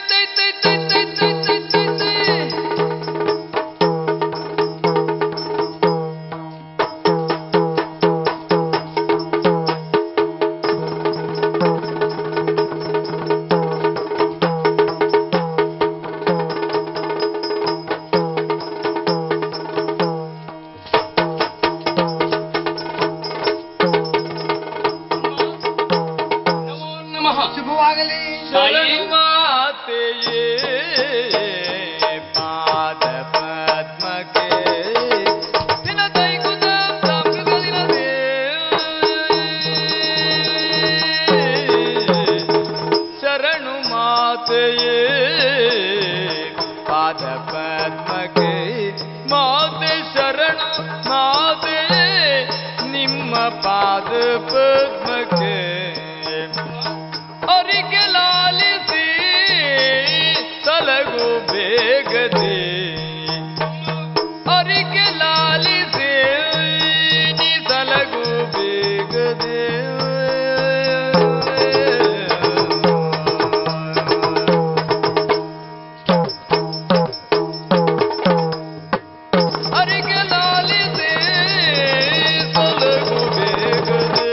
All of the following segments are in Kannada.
ತೈ ತೈ ತೈ ತೈ ತೈ ತೈ ತೈ ತೈ. ನಮೋ ನಮಃ ಶುಭವಾಗಲಿ ಶರಣು ಮಾತೆಯೇ ಪಾದ ಪದ್ಮಕ್ಕೆ ದಿನ ದೈಗುದ ಪ್ರಾಪ್ತದಿನದೇ. ಶರಣು ಮಾತೆಯೇ ಪಾದ ಪದ್ಮಕ್ಕೆ ಮಾತೆ ಶರಣು ಮಾತೆ ನಿಮ್ಮ ಪಾದ ಪದ್ಮಕ್ಕೆ ಅರಿಗೆ ಲಾಲಿಸಿ ತಲಗು ಬೇಗದೆ ಅರಿಗೆ ಲಾಲಿಸಿ ನೀ ತಲಗು ಬೇಗದೆ ಅರಿಗೆ ಲಾಲಿಸಿ ತಲಗು ಬೇಗದೆ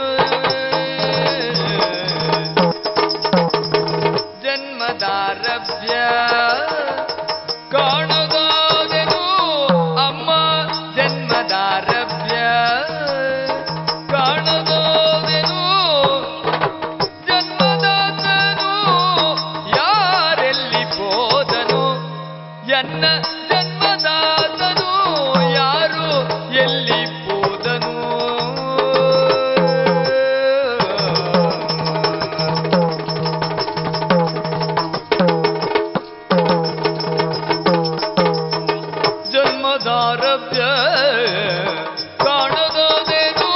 ಜನ್ಮದಾರಭ್ಯ ಕಾಣದಾದೆನು ಅಮ್ಮ ಜನ್ಮದಾರಭ್ಯ ಕಾಣದಾದೆನು ಜನ್ಮದಾತನು ಯಾರೆಲ್ಲಿ ಹೋದನು ಎನ್ನ ಜನ್ಮದಾತನು ಯಾರು ಎಲ್ಲಿ ಹೋದನು ಜನ್ಮದಾರಭ್ಯ ಕಾಣದೋದೇನು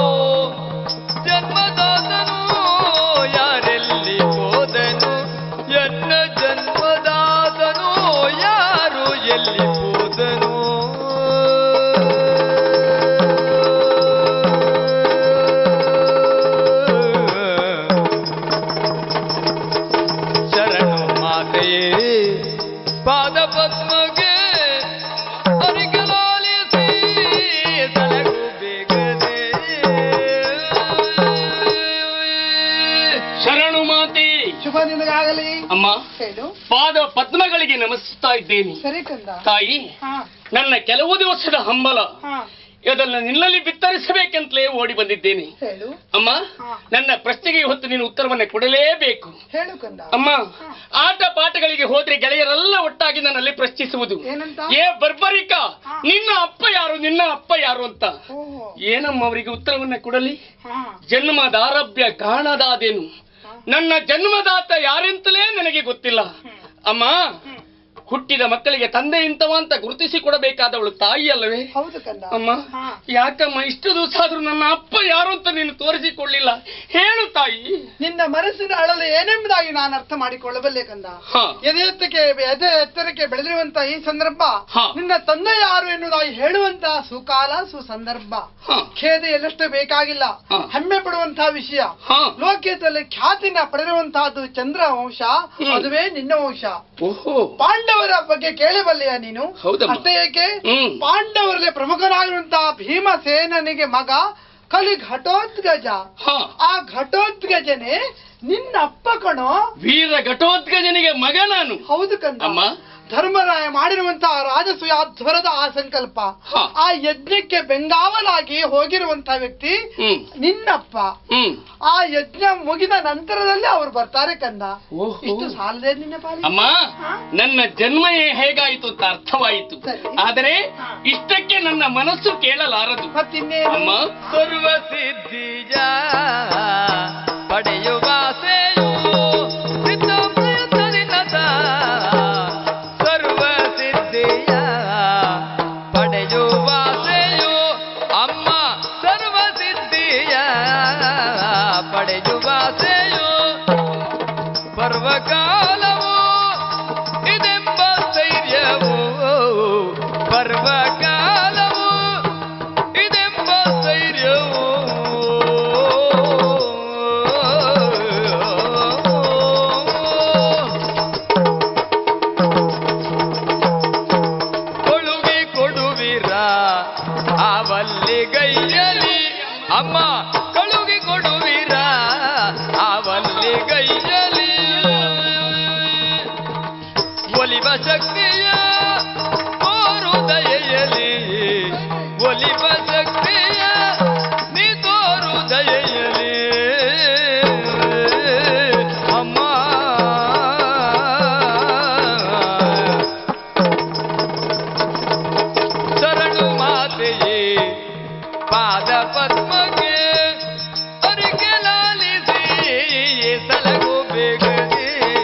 ಜನ್ಮದಾತನು ಯಾರೆಲ್ಲಿ ಹೋದನು ಎನ್ನ ಜನ್ಮದಾತನು ಯಾರು ಎಲ್ಲಿ ಹೋದನು ಶರಣು ಮಾತೆಯೇ ಪಾದ ಪದ್ಮಗೆ ಅರಿಗಲಾಲಿಸಿ ತಲಗು ಬೇಗದೆ ಶರಣು ಮಾತೆ ಶುಭ ನಿನಗಾಗಲಿ ಅಮ್ಮ ಹೇಳು ಪಾದ ಪದ್ಮಗಳಿಗೆ ನಮಿಸ್ತಾ ಇದ್ದೇನೆ ಸರಿ ಕಂದ ತಾಯಿ ಹಾ ನನ್ನ ಕೆಲವು ದಿವಸದ ಹಂಬಲ ಹಾ ಇದನ್ನು ನಿನ್ನಲ್ಲಿ ಬಿತ್ತರಿಸಬೇಕೆಂತಲೇ ಓಡಿ ಬಂದಿದ್ದೇನೆ ಹೇಳು ಅಮ್ಮ ಹಾ. ನನ್ನ ಪ್ರಶ್ನೆಗೆ ಹೊತ್ತು ನೀನು ಉತ್ತರವನ್ನು ಕೊಡಲೇಬೇಕು ಹೇಳು ಕಂದ ಅಮ್ಮ ಆಟ ಪಾಠಗಳಿಗೆ ಹೋದ್ರೆ ಗೆಳೆಯರೆಲ್ಲ ಒಟ್ಟಾಗಿ ನನ್ನಲ್ಲಿ ಪ್ರಶ್ನಿಸುವುದು ಏನಂತ? ಏ ಬರ್ಬರಿಕ ಹಾ. ನಿನ್ನ ಅಪ್ಪ ಯಾರು ನಿನ್ನ ಅಪ್ಪ ಯಾರು ಅಂತ ಓಹೋ ಏನಮ್ಮ ಅವರಿಗೆ ಉತ್ತರವನ್ನ ಕೊಡಲಿ ಹಾ ಜನ್ಮದಾರಭ್ಯ ಕಾಣದಾದೇನು ನನ್ನ ಜನ್ಮದಾತ ಯಾರೆಂತಲೇ ನನಗೆ ಗೊತ್ತಿಲ್ಲ ಅಮ್ಮ ಹುಟ್ಟಿದ ಮಕ್ಕಳಿಗೆ ತಂದೆ ಇಂತವ ಅಂತ ಗುರುತಿಸಿ ಕೊಡಬೇಕಾದವಳು ತಾಯಿ ಅಲ್ಲವೇ ಹೌದು ಕಂದ ಅಮ್ಮ ಹಾ ಯಾಕಮ್ಮ ಇಷ್ಟು ದಿವಸ ಆದ್ರೂ ನನ್ನ ಅಪ್ಪ ಯಾರು ಅಂತ ನೀನು ತೋರಿಸಿಕೊಳ್ಳಿಲ್ಲ ಹೇಳು ತಾಯಿ ನಿನ್ನ ಮನಸ್ಸಿನ ಅಳಲು ಏನೆಂಬುದಾಗಿ ನಾನು ಅರ್ಥ ಮಾಡಿಕೊಳ್ಳಬಲ್ಲೆ ಕಂದ ಹ ಎದೆ ಎತ್ತಕ್ಕೆ ಎದೆ ಎತ್ತರಕ್ಕೆ ಬೆಳೆದಿರುವಂತ ಈ ಸಂದರ್ಭ ಹಾ. ನಿನ್ನ ತಂದೆ ಯಾರು ಎನ್ನುವುದಾಗಿ ಹೇಳುವಂತ ಸುಕಾಲ ಸುಸಂದರ್ಭ ಹ ಖೇದ ಎಲ್ಲಷ್ಟು ಬೇಕಾಗಿಲ್ಲ ಹಾ. ಹೆಮ್ಮೆ ಪಡುವಂತಹ ವಿಷಯ ಹ ಲೋಕದಲ್ಲಿ ಖ್ಯಾತಿನ ಪಡೆದಿರುವಂತಹದ್ದು ಚಂದ್ರ ವಂಶ ಹ್ಮ್. ಅದುವೇ ನಿನ್ನ ವಂಶ ಓಹೋ ಪಾಂಡವರ ಬಗ್ಗೆ ಕೇಳಬಲ್ಲೆಯ ನೀನು ಹೌದಮ್ಮ. ಅಷ್ಟೇ ಏಕೆ ಹ್ಮ್. ಪಾಂಡವರಲ್ಲಿ ಪ್ರಮುಖರಾಗಿರುವಂತಹ ಭೀಮಸೇನನಿಗೆ ಮಗ ಕಲಿ ಘಟೋತ್ಗಜ ಹ ಆ ಘಟೋತ್ಗಜನೆ ನಿನ್ನ ಅಪ್ಪ ಕಣೋ ವೀರ ಘಟೋತ್ಕಜನಿಗೆ ಮಗ ನಾನು ಹೌದು ಕಂದ ಅಮ್ಮ ಧರ್ಮರಾಯ ಮಾಡಿರುವಂತಹ ರಾಜಸೂಯಾಧ್ವರದ ಆ ಸಂಕಲ್ಪ ಹ. ಆ ಯಜ್ಞಕ್ಕೆ ಬೆಂಗಾವಲಾಗಿ ಹೋಗಿರುವಂತಹ ವ್ಯಕ್ತಿ ಹ್ಮ್ ನಿನ್ನಪ್ಪ ಹ್ಮ್ ಆ ಯಜ್ಞ ಮುಗಿದ ನಂತರದಲ್ಲಿ ಅವ್ರು ಬರ್ತಾರೆ ಕಂದ ಓಹೋ. ಇಷ್ಟು ಸಾಲದೆ ನಿನ್ನ ಪಾಲಿಗೆ ಅಮ್ಮ ಹಾ? ನನ್ನ ಜನ್ಮ ಹೇ- ಹೇಗಾಯಿತು ಅಂತ ಅರ್ಥವಾಯಿತು ಸರಿ. ಆದರೆ ಹಾ. ಇಷ್ಟಕ್ಕೆ ನನ್ನ ಮನಸ್ಸು ಕೇಳಲಾರದು ಮತ್ತಿನ್ನೇನು ಅಮ್ಮ ಸರ್ವ ಸಿದ್ಧಿಯ ಪಡೆಯುವ ಆಸೆಯು ಸಿದ್ಧ ಪ್ರಯತ್ನದಿಂದ ಸರ್ವ ಸಿದ್ಧಿಯ ಪಡೆಯುವ ಆಸೆಯು ಅಮ್ಮ ಸರ್ವ ಸಿದ್ಧಿಯ ಪಡೆಯುವ ಆಸೆಯು ಪರ್ವಕಾಲವು ಇದೆಂಬ ಧೈರ್ಯವು ಪರ್ವಕಾಲವು ಇದೆಂಬ ಧೈರ್ಯವು ಗೈಯಲಿ ಅಮ್ಮ ಕಳುಗಿ ಕೊಡುವಿರ ಅವಲ್ಲಿ ಗೈಯಲಿ ಒಲಿವ ಶಕ್ತಿಯ ತೋರು ದಯೆಯಲಿ ಒಲಿವ ಶಕ್ತಿಯ ನೀ ತೋರು ದಯೆಯಲಿ ಅಮ್ಮ ಶರಣು ಮಾತೆಯೇ ಪಾದ ಪದ್ಮಗೆ ಅರಿಗೆ ಲಾಲಿಸಿ ಸಲಗು ಬೇಗನೆ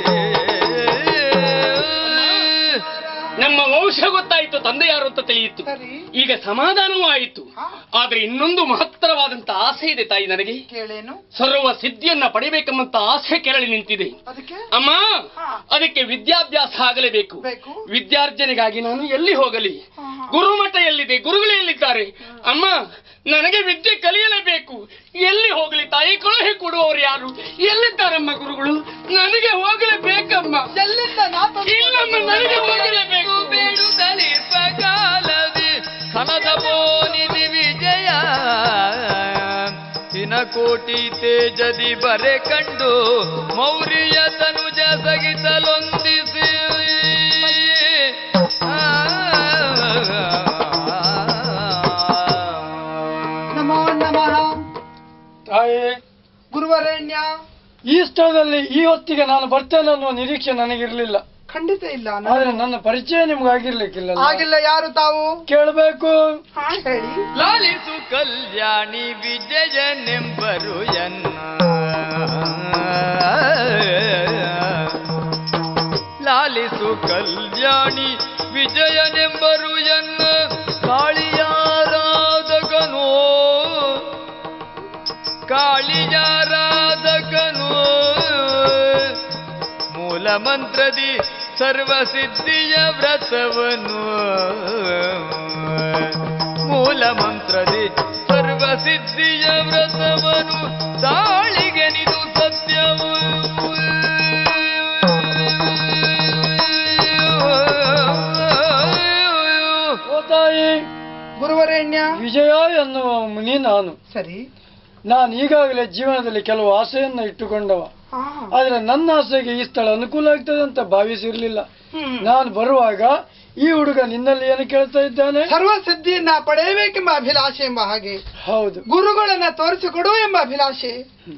ನಮ್ಮ ವಂಶ ಗೊತ್ತಾಯಿತು ತಂದೆ ಯಾರು ಅಂತ ತಿಳಿಯಿತು ಸರಿ ಈಗ ಸಮಾಧಾನವೂ ಆಯಿತು ಹಾ. ಆದ್ರೆ ಇನ್ನೊಂದು ಮಹತ್ತರವಾದಂತ ಆಸೆ ಇದೆ ತಾಯಿ ನನಗೆ ಕೇಳೇನು ಸರ್ವ ಸಿದ್ಧಿಯನ್ನ ಪಡಿಬೇಕೆಂಬಂತ ಆಸೆ ಕೆರಳಿ ನಿಂತಿದೆ ಅದಕ್ಕೆ ಅಮ್ಮ ಹಾ. ಅದಕ್ಕೆ ವಿದ್ಯಾಭ್ಯಾಸ ಆಗಲೇಬೇಕು ಬೇಕು ವಿದ್ಯಾರ್ಜನೆಗಾಗಿ ನಾನು ಎಲ್ಲಿ ಹೋಗಲಿ ಹಾ, ಹಾ. ಗುರುಮಠ ಎಲ್ಲಿದೆ ಗುರುಗಳು ಎಲ್ಲಿದ್ದಾರೆ ಅಮ್ಮ ನನಗೆ ವಿದ್ಯೆ ಕಲಿಯಲೇಬೇಕು ಎಲ್ಲಿ ಹೋಗಲಿ ತಾಯಿ ಕಳುಹಿ ಕೊಡುವವರು ಯಾರು ಎಲ್ಲಿದ್ದಾರಮ್ಮ ಗುರುಗಳು ನನಗೆ ಹೋಗಲೇಬೇಕಮ್ಮ ಎಲ್ಲಿಂದ ನಾ ತಂದು ಇಲ್ಲಮ್ಮ ನನಗೆ ಹೋಗಲೇಬೇಕು ಬೇಡುತ್ತಲಿರ್ಪಕಾಲದಿ ಕನದ ಬೋನಿದಿ ವಿಜಯ ಕೋಟಿ ತೇಜದಿ ಬರೆ ಕಂಡು ಮೌರ್ಯ ತನುಜ ಸಗಿಸಲೊಂದಿಸಿ ನಮೋ ನಮಃ ತಾಯಿ ಗುರುವರೇಣ್ಯ ಈ ಸ್ಥಳದಲ್ಲಿ ಈ ಹೊತ್ತಿಗೆ ನಾನು ಬರ್ತೇನೆ ಅನ್ನುವ ನಿರೀಕ್ಷೆ ನನಗಿರ್ಲಿಲ್ಲ ಖಂಡಿತ ಇಲ್ಲ ನಾನು- ಆದ್ರೆ ನನ್ನ ಪರಿಚಯ ನಿಮ್ಗೆ ಆಗಿರ್ಲಿಕ್ಕಿಲ್ಲ ಆಗಿಲ್ಲ ಯಾರು ತಾವು ಕೇಳಬೇಕು ಹಾ ಹೇಳಿ ಲಾಲಿಸು ಕಲ್ಯಾಣಿ ವಿಜಯನೆಂಬರು ಎನ್ನ ಲಾಲಿಸು ಕಲ್ಯಾಣಿ ವಿಜಯನೆಂಬರು ಎನ್ನ ಕಾಳಿಯಾರಾಧಕನೋ ಕಾಳಿಯಾರಾಧಕನೋ ಮೂಲ ಮಂತ್ರದಿ ಸರ್ವಸಿದ್ಧಿಯ ವ್ರತವನು ಮೂಲ ಮಂತ್ರದಿ ಸರ್ವಸಿದ್ಧಿಯ ವ್ರತವನು ತಾಳಿಗೆ ನಿದು ಸತ್ಯವು ಓ ತಾಯಿ ಗುರುವರೇಣ್ಯ ವಿಜಯ ಎನ್ನುವ ಮುನಿ ನಾನು ಸರಿ ನಾನು ಈಗಾಗಲೇ ಜೀವನದಲ್ಲಿ ಕೆಲವು ಆಸೆಯನ್ನ ಇಟ್ಟುಕೊಂಡವ ಹಾ ಆದ್ರೆ ನನ್ನ ಆಸೆಗೆ ಈ ಸ್ಥಳ ಅನುಕೂಲ ಆಗ್ತದೆ ಅಂತ ಭಾವಿಸಿರ್ಲಿಲ್ಲ ಹ್ಮ್. ನಾನು ಬರುವಾಗ ಈ ಹುಡುಗ ನಿನ್ನಲ್ಲಿ ಏನು ಕೇಳ್ತಾ ಇದ್ದಾನೆ ಸರ್ವ ಸಿದ್ಧಿಯನ್ನ ಪಡೆಯಬೇಕೆಂಬ ಅಭಿಲಾಷೆ ಎಂಬ ಹಾಗೆ ಹೌದು ಗುರುಗಳನ್ನ ತೋರಿಸಿಕೊಡು ಎಂಬ ಅಭಿಲಾಷೆ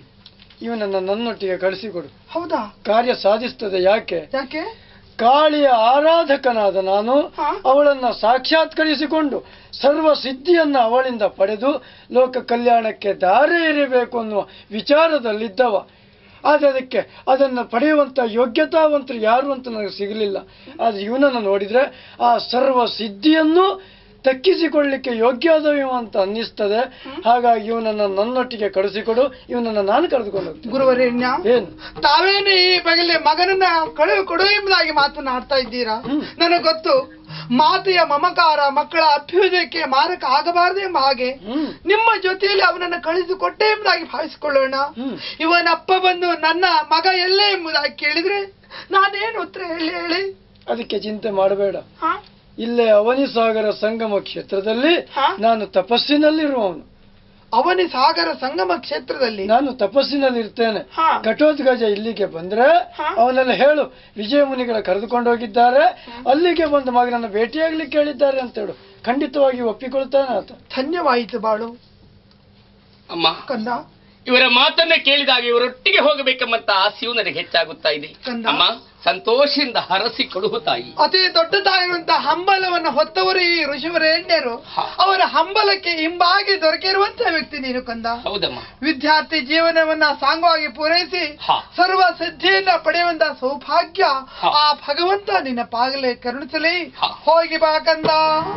ಇವನನ್ನ ನನ್ನೊಟ್ಟಿಗೆ ಕಳಿಸಿಕೊಡು ಹೌದಾ ಕಾರ್ಯ ಸಾಧಿಸ್ತದೆ ಯಾಕೆ ಯಾಕೆ ಕಾಳಿಯ ಆರಾಧಕನಾದ ನಾನು ಹಾ? ಅವಳನ್ನ ಸಾಕ್ಷಾತ್ಕರಿಸಿಕೊಂಡು ಸರ್ವ ಸಿದ್ಧಿಯನ್ನ ಅವಳಿಂದ ಪಡೆದು ಲೋಕ ಕಲ್ಯಾಣಕ್ಕೆ ದಾರಿ ಎರಿಬೇಕು ಅನ್ನುವ ವಿಚಾರದಲ್ಲಿದ್ದವ ಆದ್ರೆ ಅದಕ್ಕೆ ಅದನ್ನು ಪಡೆಯುವಂತ ಯೋಗ್ಯತಾವಂತರು ಯಾರು ಅಂತ ನನಗೆ ಸಿಗಲಿಲ್ಲ ಆದ್ರೆ ಇವನನ್ನು ನೋಡಿದ್ರೆ ಆ ಸರ್ವ ಸಿದ್ಧಿಯನ್ನು ತಕ್ಕಿಸಿಕೊಳ್ಳಿಕ್ಕೆ ಯೋಗ್ಯದವ ಅಂತ ಅನ್ನಿಸ್ತದೆ ಹಾಗಾಗಿ ಇವನನ್ನ ನನ್ನೊಟ್ಟಿಗೆ ಕಳಿಸಿಕೊಡು ಇವನನ್ನ ನಾನು ಕರೆದುಕೊಂಡು ಹೋಗ್ತೇನೆ ಗುರುವರೇಣ್ಯ ಏನು ತಾವೇನು ಈ ಬಗೆಲೆ ಮಗನನ್ನ ಕಳುವು ಕೊಡು ಎಂಬುದಾಗಿ ಮಾತನಾಡ್ತಾ ಇದ್ದೀರಾ ಹ್ಮ್. ನನಗೆ ಗೊತ್ತು ಮಾತೆಯ ಮಮಕಾರ ಮಕ್ಕಳ ಅಭ್ಯುದಯಕ್ಕೆ ಮಾರಕ ಆಗಬಾರದು ಎಂಬ ಹಾಗೆ ಹ್ಮ್ ನಿಮ್ಮ ಜೊತೆಯಲ್ಲಿ ಅವನನ್ನು ಕಳಿಸಿಕೊಟ್ಟೆ ಎಂಬುದಾಗಿ ಭಾವಿಸಿಕೊಳ್ಳೋಣ ಹ್ಮ್. ಇವನಪ್ಪ ಬಂದು ನನ್ನ ಮಗ ಎಲ್ಲೇ ಎಂಬುದಾಗಿ ಕೇಳಿದ್ರೆ ನಾನೇನು ಉತ್ತರ ಹೇಳಿ ಹೇಳಿ ಅದಕ್ಕೆ ಚಿಂತೆ ಮಾಡಬೇಡ ಹಾ? ಇಲ್ಲೇ ಅವನಿಸಾಗರ ಸಂಗಮ ಕ್ಷೇತ್ರದಲ್ಲಿ ಹಾ? ನಾನು ತಪಸ್ಸಿನಲ್ಲಿರುವವನು ಅವನಿ ಸಾಗರ ಸಂಗಮ ಕ್ಷೇತ್ರದಲ್ಲಿ ನಾನು ತಪಸ್ಸಿನಲ್ಲಿ ಇರ್ತೇನೆ ಹಾ. ಘಟೋದ್ಗಜ ಇಲ್ಲಿಗೆ ಬಂದ್ರೆ ಹಾ. ಅವನೆಲ್ಲ ಹೇಳು ವಿಜಯ ಮುನಿಗಳ ಕರೆದುಕೊಂಡು ಹೋಗಿದ್ದಾರೆ ಅಲ್ಲಿಗೆ ಬಂದು ಮಗನನ್ನು ಭೇಟಿಯಾಗ್ಲಿಕ್ಕೆ ಹೇಳಿದ್ದಾರೆ ಅಂತ ಹೇಳು ಖಂಡಿತವಾಗಿ ಒಪ್ಪಿಕೊಳ್ತಾನೆ ಆತ ಧನ್ಯವಾಯಿತು ಬಾಳು ಅಮ್ಮ ಕಂದ ಇವರ ಮಾತನ್ನ ಕೇಳಿದಾಗ ಇವರೊಟ್ಟಿಗೆ ಹೋಗಬೇಕೆಂಬಂತ ಆಸೆಯು ನನಗೆ ಹೆಚ್ಚಾಗುತ್ತಾ ಇದೆ ಕಂದ. ಅಮ್ಮ ಸಂತೋಷದಿಂದ ಹರಸಿ ಕೊಡುವು ತಾಯಿ ಅತಿ ದೊಡ್ಡದಾಗಿರುವಂತಹ ಹಂಬಲವನ್ನು ಹೊತ್ತವರು ಈ ಋಷಿವರೇಣ್ಯರು ಹಾ. ಅವರ ಹಂಬಲಕ್ಕೆ ಹಿಂಬಾಗಿ ದೊರಕಿರುವಂತಹ ವ್ಯಕ್ತಿ ನೀನು ಕಂದ ಹೌದಮ್ಮ ವಿದ್ಯಾರ್ಥಿ ಜೀವನವನ್ನ ಸಾಂಗವಾಗಿ ಪೂರೈಸಿ ಹಾ. ಸರ್ವ ಸಿದ್ಧಿಯನ್ನ ಪಡೆಯುವಂತಹ ಸೌಭಾಗ್ಯ ಹಾ. ಆ ಭಗವಂತ ನಿನ್ನ ಪಾಗಲೇ ಕರುಣಿಸಲಿ ಹಾ. ಹೋಗಿ ಬಾ ಕಂದ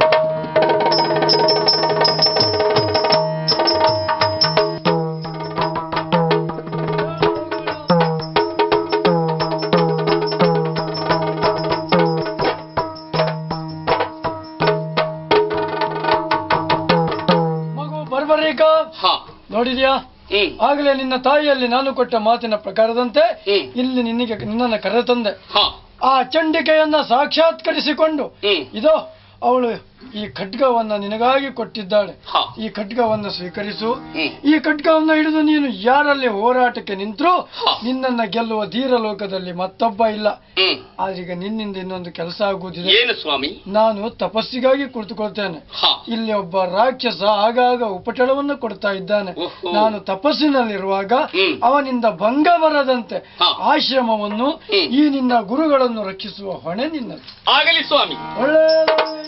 ಮಗು ಬರ್ಬರೀಕ ಹಾ ನೋಡಿದ್ಯಾ ಹ್ಮ್ ಆಗಲೇ ನಿನ್ನ ತಾಯಿಯಲ್ಲಿ ನಾನು ಕೊಟ್ಟ ಮಾತಿನ ಪ್ರಕಾರದಂತೆ ಹ್ಮ್. ಇಲ್ಲಿ ನಿನಗೆ ನಿನ್ನನ್ನು ಕರೆತಂದೆ ಹಾ ಆ ಚಂಡಿಕೆಯನ್ನ ಸಾಕ್ಷಾತ್ಕರಿಸಿಕೊಂಡು ಹ್ಮ್ ಇದೋ ಅವಳು ಈ ಖಡ್ಗವನ್ನ ನಿನಗಾಗಿ ಕೊಟ್ಟಿದ್ದಾಳೆ ಹಾ. ಈ ಖಡ್ಗವನ್ನು ಸ್ವೀಕರಿಸು ಹ್ಮ್. ಈ ಖಡ್ಗವನ್ನು ಹಿಡಿದು ನೀನು ಯಾರಲ್ಲಿ ಹೋರಾಟಕ್ಕೆ ನಿಂತರೂ ಹಾ. ನಿನ್ನನ್ನ ಗೆಲ್ಲುವ ಧೀರ ಲೋಕದಲ್ಲಿ ಮತ್ತೊಬ್ಬ ಇಲ್ಲ ಹ್ಮ್ ಆದ್ರೀಗ ನಿನ್ನಿಂದ ಇನ್ನೊಂದು ಕೆಲಸ ಆಗುವುದಿದೆ ಏನು ಸ್ವಾಮಿ ನಾನು ತಪಸ್ಸಿಗಾಗಿ ಕುಳಿತುಕೊಳ್ತೇನೆ ಹಾ ಇಲ್ಲಿ ಒಬ್ಬ ರಾಕ್ಷಸ ಆಗಾಗ ಉಪಟಳವನ್ನು ಕೊಡ್ತಾ ಇದ್ದಾನೆ ಓಹೋ. ನಾನು ತಪಸ್ಸಿನಲ್ಲಿರುವಾಗ ಹ್ಮ್. ಅವನಿಂದ ಭಂಗ ಬರದಂತೆ ಹಾ. ಆಶ್ರಮವನ್ನು ಹ್ಮ್. ಈ ನಿನ್ನ ಗುರುಗಳನ್ನು ರಕ್ಷಿಸುವ ಹೊಣೆ ನಿನ್ನದು ಆಗಲಿ ಸ್ವಾಮಿ ಒಳ್ಳೆಯದಾಗಲಿ.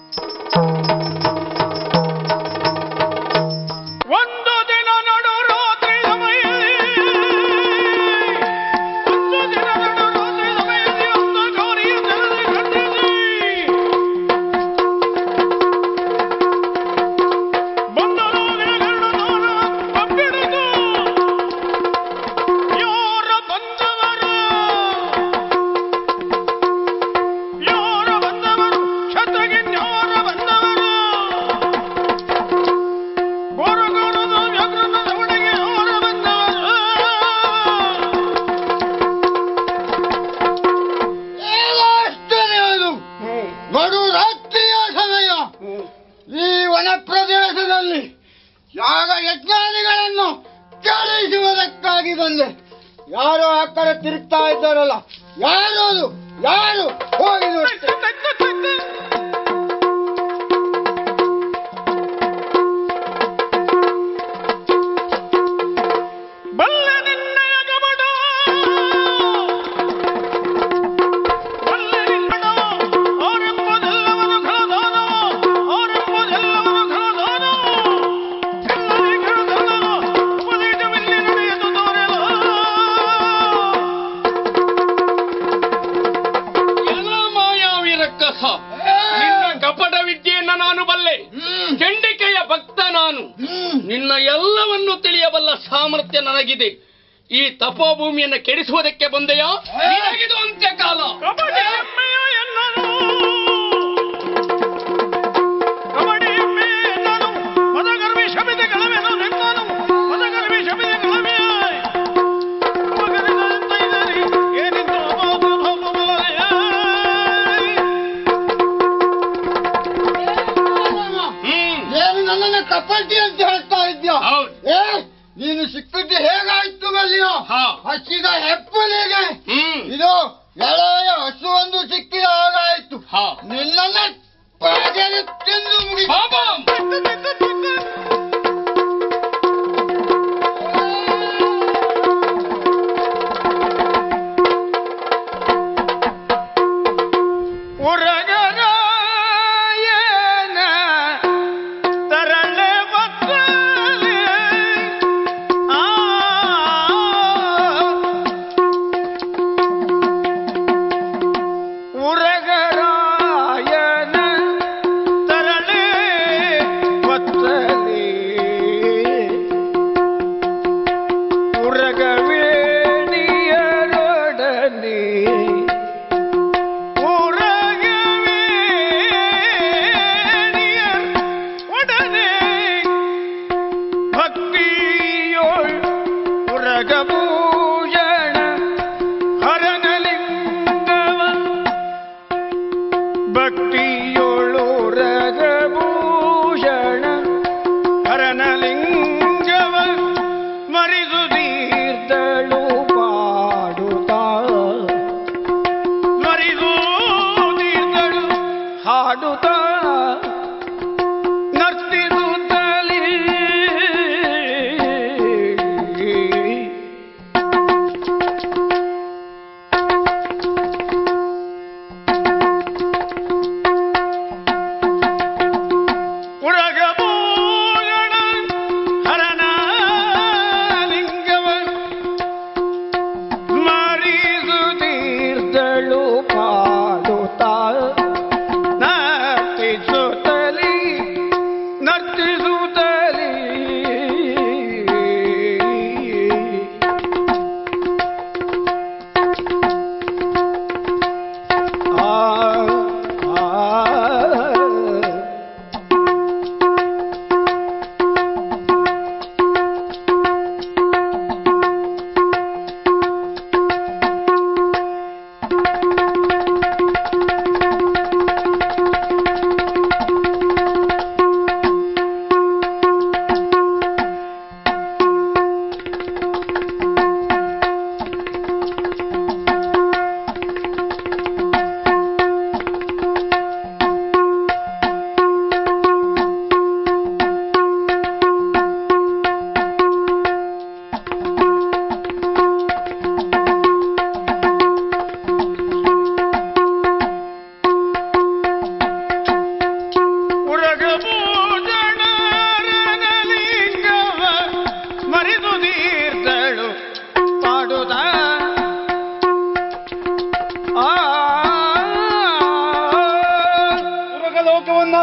ಒಂದು ದಿನ ನಡು ರಾತ್ರಿ ಸಮಯದಲ್ಲಿ ಒಂದು ದಿನ ನಡು ರಾತ್ರಿ ಸಮಯದಲ್ಲಿ ಅಂಧಕಾರಿಯ ತೆರೆದ ಕಣ್ಣಿನಲ್ಲಿ ಬಂದರು ಗಿಡಗಣ್ಣನವರ ಕಬ್ಬಿಡಿದು ಯಾರ ಬಂದವರು ಯಾರ ಬಂದವರು ಕ್ಷತ್ರಗಿನ್ಯಾರ ಬಂದವರು ಗೋರು ಗೋರುದು ವ್ಯಗ್ರನ ಧವಣಿಗೆ ಯಾರ ಬಂದವರು ನಡು ರಾತ್ರಿಯ ಸಮಯ ಈ ವನ ಪ್ರದೇಶದಲ್ಲಿ ಯಾಗ ಯಜ್ಞಾನಿಗಳನ್ನು ಕೆಳಿಸುವುದಕ್ಕಾಗಿ ಬಂದೆ ಯಾರು ಆ ಕಡೆ ತಿರುಗ್ತಾ ಇದ್ದಾರಲ್ಲ ಯಾರು ಅದು ಯಾರು ಹೋಗಿ ನೋಡಿ ಬಲ್ಲ ನಿನ್ನಯ ಗಮನ ಬಲ್ಲ ನಿನ್ನಡ ಅವರೆಂಬುದೆಲ್ಲವನು ಖಳದಾನ ಅವರೆಂಬುದೆಲ್ಲವನು ಖಳದಾನ ಎಲ್ಲರೇ ಖಳದಾನ ಉಪದೇಶವಿಲ್ಲಿ ನಡೆಯದು ತೋರೆಲ ಎಲ್ಲ ಮಾಯಾವಿ ರಕ್ಕಸ ನಿನ್ನ ಕಪಟ ವಿದ್ಯೆಯನ್ನ ನಾನು ಬಲ್ಲೆ ಚಂಡಿಕೆಯ ಭಕ್ತ ನಾನು ನಿನ್ನ ಎಲ್ಲವನ್ನು ತಿಳಿಯಬಲ್ಲ ಸಾಮರ್ಥ್ಯ ನನಗಿದೆ ಈ ತಪೋಭೂಮಿಯನ್ನು ಕೆಡಿಸುವುದಕ್ಕೆ ಬಂದೆಯಾ ನಿನಗಿದು ಅಂತ್ಯಕಾಲ ಹ್ಮ್ ಏನು ನನ್ನನ್ನು ಕಪ್ಪಟ್ಟಿ ಅಂತ ಹೇಳ್ತಾ ಇದ್ಯಾ ಹೌದು. ಏ ನೀನು ಸಿಕ್ಕಿದ್ದು ಹೇಗಾಯ್ತು ಬಲ್ಲಿಯೋ ಹಾ. ಹಚ್ಚಿದ ಹೆಪ್ಪಲಿಗೆ ಹ್ಮ್ ಇದು ಎಳೆಯ ಹಸುವೊಂದು ಸಿಕ್ಕಿದ ಹಾಗಾಯ್ತು ಹಾ ನಿನ್ನನ್ನ ಪಾದೆಗೆ ತಿಂದು ಮುಗಿ ಬಾಬಾ ಉರಗರಾಯನ ತರಳೆ ಬತ್ತಲೆ ಆ ಉರಗರಾಯನ ತರಳೆ ಬತ್ತಲೆ ಉರಗವೇಣಿಯರೊಡನೆ உறகவேணியர் உடனே பக்தியோள் உறகபூஷண ஹரணலிங்கவன் பக்தியோள் உறகபூஷண ಹರನಲಿಂಗವನ್ ಮರಿದು ತೀರ್ಥಳು ಪಾಡುತ್ತಾ ಮರಿದು ತೀರ್ಥಳು ಹಾಡುತ್ತಾ ನರ್ತಿಸುತ್ತಲೇ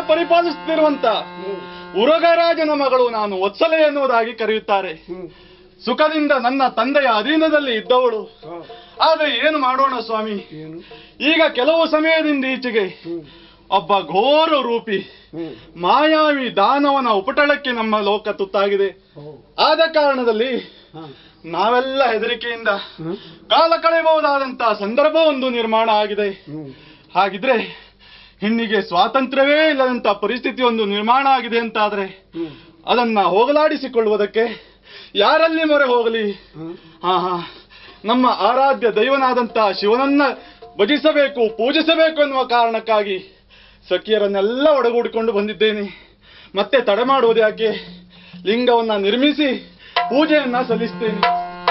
ಪರಿಪಾಲಿಸುತ್ತಿರುವಂತ ಉರಗರಾಜನ ಮಗಳು ನಾನು ಒತ್ಸಲೆ ಎನ್ನುವುದಾಗಿ ಕರೆಯುತ್ತಾರೆ ಸುಖದಿಂದ ನನ್ನ ತಂದೆಯ ಅಧೀನದಲ್ಲಿ ಇದ್ದವಳು ಆದ್ರೆ ಏನು ಮಾಡೋಣ ಸ್ವಾಮಿ ಈಗ ಕೆಲವು ಸಮಯದಿಂದ ಈಚೆಗೆ ಒಬ್ಬ ಘೋರ ರೂಪಿ ಮಾಯಾವಿ ದಾನವನ ಉಪಟಳಕ್ಕೆ ನಮ್ಮ ಲೋಕ ತುತ್ತಾಗಿದೆ ಆದ ಕಾರಣದಲ್ಲಿ ನಾವೆಲ್ಲ ಹೆದರಿಕೆಯಿಂದ ಕಾಲ ಕಳೆಯಬಹುದಾದಂತಹ ಸಂದರ್ಭ ಒಂದು ನಿರ್ಮಾಣ ಆಗಿದೆ ಹಾಗಿದ್ರೆ ಹೆಣ್ಣಿಗೆ ಸ್ವಾತಂತ್ರ್ಯವೇ ಇಲ್ಲದಂತ ಪರಿಸ್ಥಿತಿ ಒಂದು ನಿರ್ಮಾಣ ಆಗಿದೆ ಅಂತಾದ್ರೆ ಅದನ್ನ ಹೋಗಲಾಡಿಸಿಕೊಳ್ಳುವುದಕ್ಕೆ ಯಾರಲ್ಲಿ ಮೊರೆ ಹೋಗಲಿ ಹಾ ಹಾ ನಮ್ಮ ಆರಾಧ್ಯ ದೈವನಾದಂತ ಶಿವನನ್ನ ಭಜಿಸಬೇಕು ಪೂಜಿಸಬೇಕು ಎನ್ನುವ ಕಾರಣಕ್ಕಾಗಿ ಸಖಿಯರನ್ನೆಲ್ಲ ಒಡಗೂಡಿಕೊಂಡು ಬಂದಿದ್ದೇನೆ ಮತ್ತೆ ತಡೆ ಮಾಡುವುದು ಯಾಕೆ ಲಿಂಗವನ್ನ ನಿರ್ಮಿಸಿ ಪೂಜೆಯನ್ನ ಸಲ್ಲಿಸ್ತೇನೆ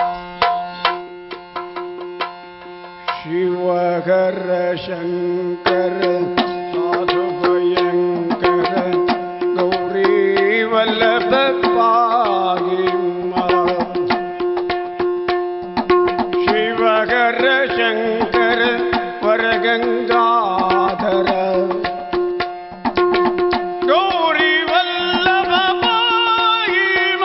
ಶಿವಕರ ಶಂಕರ ಸಾಧು ಭಯಂಕರ ಗೌರಿ ವಲ್ಲಭ ಪಾಹಿಮ ಶಿವಕರ ಶಂಕರ ವರಗಂಗಾಧರ ಗೌರಿ ವಲ್ಲಭ ಪಾಹಿಮ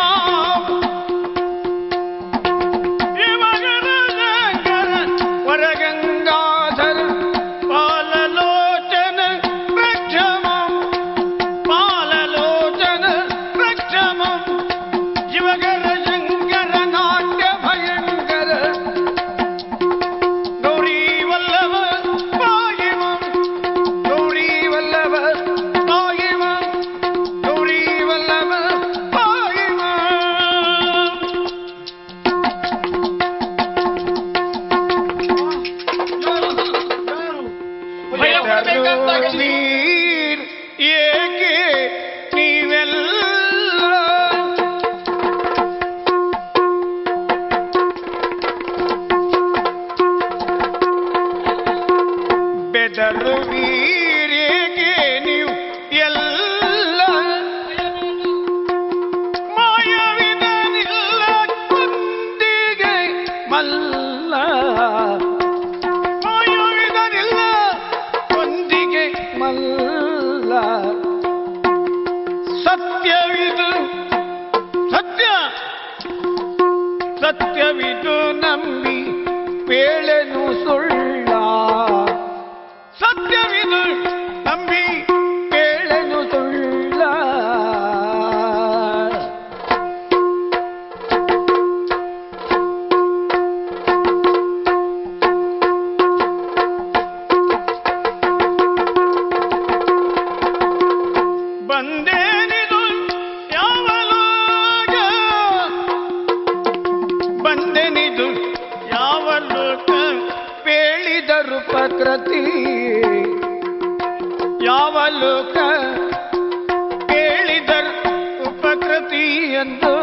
ವರಗಂಗಾಧರ ಪಾಲಲೋಚನ ಪ್ರಕ್ಷಮ ಪಾಲಲೋಚನ ಪ್ರಕ್ಷಮ ಶಿವಗರ ಶಂಕರ ನಾಟ್ಯ ಭಯಂಕರ ಗೌರಿ ವಲ್ಲಭ ಪಾಯಿಮ ಗೌರಿ ವಲ್ಲಭ ಪಾಯಿಮ ಗೌರಿ ವಲ್ಲಭ ಪಾಯಿಮ ಭಯ ಪಡಬೇಕಂತಾಗಲಿ ನೀರ್ ಏಕೆ ನೀವೆಲ್ಲ ಬೆದರು ವೀರೇಕೆ ನೀವು ಎಲ್ಲ ಮಾಯವಿದನಿಲ್ಲ ಕುಂದಿಗೆ ಮಲ್ಲ ಮಾಯವಿದನಿಲ್ಲ ಒಂದಿಗೆ ಮಲ್ಲ ಸತ್ಯವಿದು ಸತ್ಯ ಸತ್ಯವಿದು ನಂಬಿ ಬೇಳೆನು ಸುಳ್ಳ ಸತ್ಯವಿದು ನಂಬಿ ಬೇಳೆನು ಸುಳ್ಳ ಬಂದೇನಿದು ಯಾವ ಲೋಕ ಬಂದೆನಿದು ಯಾವ ಲೋಕ ಪೇಳಿದರು ಪ್ರಕೃತಿ ಯಾವ ಲೋಕ ಕೇಳಿದರು ಉಪಕೃತಿ ಎಂದು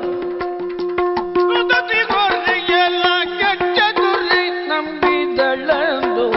ಸುದತಿ ಗೊರ್ರಿಗೆಲ್ಲ ಕೆಟ್ಟ ಗುರ್ರಿ ನಂಬಿದಳಂದು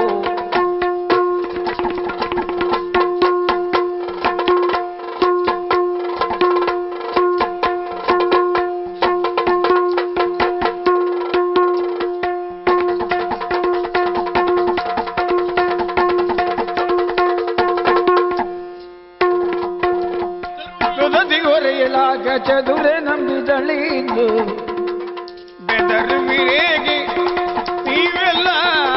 ಸುದತಿ ಹೊರೆಯಲಾಗ ಚದುರೆ ನಂಬಿದಳಿಂದು ಬೆದರು ವಿರೇಗೆ ನೀವೆಲ್ಲ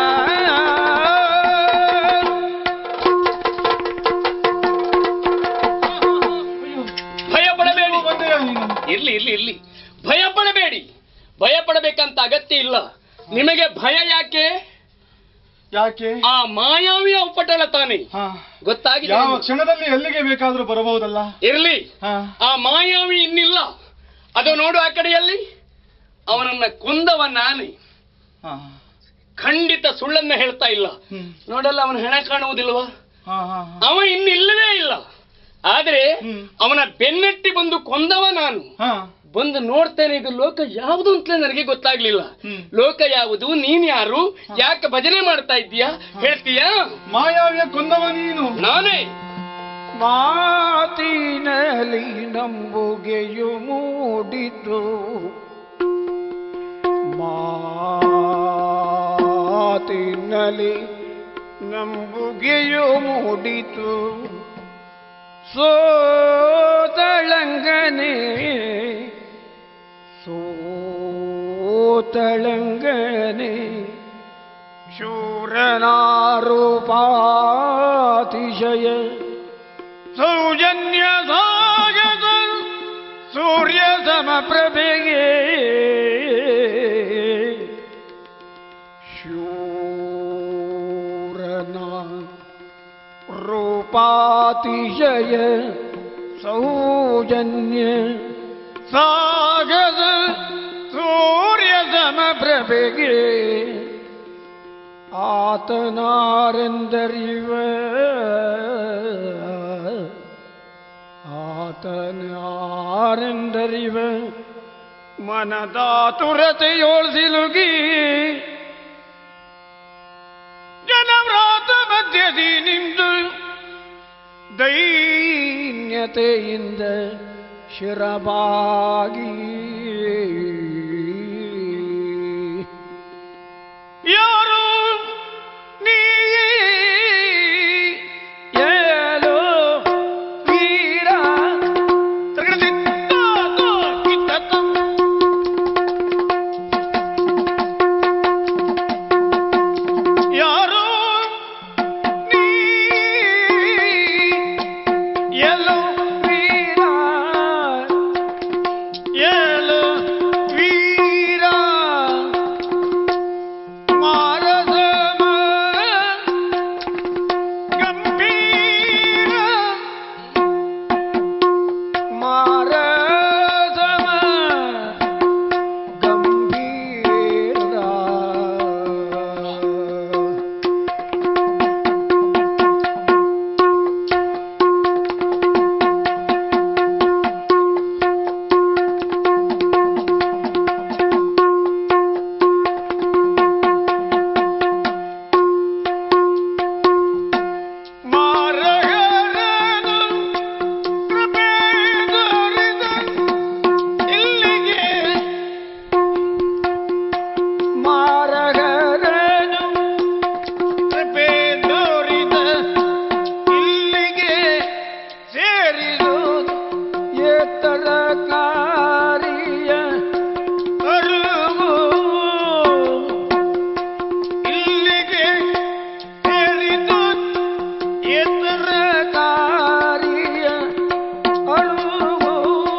ಭಯ ಪಡಬೇಡಿ ಇರ್ಲಿ ಇರ್ಲಿ ಇರ್ಲಿ ಭಯ ಪಡಬೇಡಿ ಭಯ ಪಡಬೇಕಂತ ಅಗತ್ಯ ಇಲ್ಲ ನಿಮಗೆ ಭಯ ಯಾಕೆ ಯಾಕೆ ಆ ಮಾಯಾವಿಯ ಉಪಟಳ ತಾನೆ ಹಾ ಗೊತ್ತಾಗಿದೆ ಯಾವ ಕ್ಷಣದಲ್ಲಿ ಎಲ್ಲಿಗೆ ಬೇಕಾದ್ರೂ ಬರಬಹುದಲ್ಲ ಇರ್ಲಿ ಹಾ ಆ ಮಾಯಾವಿ ಇನ್ನಿಲ್ಲ ಅದು ನೋಡು ಆ ಕಡೆಯಲ್ಲಿ ಅವನನ್ನ ಕೊಂದವ ನಾನೇ ಹಾ ಖಂಡಿತ ಸುಳ್ಳನ್ನ ಹೇಳ್ತಾ ಇಲ್ಲ ಹ್ಮ್. ನೋಡಲ್ಲ ಅವನ ಹೆಣ ಕಾಣುವುದಿಲ್ವಾ ಹಾ ಹಾ ಹಾ. ಅವ ಇನ್ನಿಲ್ಲವೇ ಇಲ್ಲ ಆದ್ರೆ ಹ್ಮ್. ಅವನ ಬೆನ್ನಟ್ಟಿ ಬಂದು ಕೊಂದವ ನಾನು ಹಾ ಬಂದು ನೋಡ್ತೇನೆ ಇದು ಲೋಕ ಯಾವುದು ಅಂತಲೇ ನನಗೆ ಗೊತ್ತಾಗ್ಲಿಲ್ಲ ಹ್ಮ್. ಲೋಕ ಯಾವುದು ನೀನ್ ಯಾರು ಯಾಕೆ ಭಜನೆ ಮಾಡ್ತಾ ಇದ್ದೀಯಾ ಹೇಳ್ತೀಯಾ ಮಾಯಾವಿಯ ಕೊಂದವ ನೀನು ನಾನೇ ಮಾತಿನಲಿ ನಂಬುಗೆಯು ಮೂಡಿತು ಮಾತಿನಲಿ ನಂಬುಗೆಯು ಮೂಡಿತು ಸೋತಳಂಗನೆ ಸೋತಳಂಗನೆ ಶೂರನಾರೂಪಾತಿಶಯ ಸೌಜನ್ಯ ಸಾಗದ ಸೂರ್ಯ ಸಮಪ್ರಭೆಗೆ ಶೂರನ ರೂಪಾತಿಶಯ ಸೌಜನ್ಯ ಸಾಗದ ಸೂರ್ಯ ಸಮಪ್ರಭೆಗೆ ಆತನಾರೆಂದರಿವ ಆತನಾರೆಂದರಿವ ಮನದಾತುರತೆಯೋಳ್ ಸಿಲುಗಿ ಜನವ್ರಾತ ಮಧ್ಯದಿ ನಿಂದು ದೈನ್ಯತೆಯಿಂದ ಶಿರಬಾಗಿ ಯಾರು ನೀ ಏಲೋ ವೀರ ತಗಡಿದ್ದಾತೋ ಕಿತ್ತತ್ತೋ. ಯಾರೋ ನೀ ಎಲ್ಲೋ ವೀರ ಎಲ್ಲೋ ವೀರ ಮಾರದಮ ಗಂಭೀರ ಮಾರದಮ ಗಂಭೀರ ಮಾರಗರನು ಕೃಪೆ ದೊರೆದ ಇಲ್ಲಿಗೆ ಮಾರಗರನು ಕೃಪೆ ದೊರೆದ ಇಲ್ಲಿಗೆ ಸೇರಿದು ಎತ್ತರ ಕಾರ್ಯ ಅರುವು ಇಲ್ಲಿಗೆ ಸೇರಿದು ಎತ್ತರ ಕಾರ್ಯ ಅಳುವು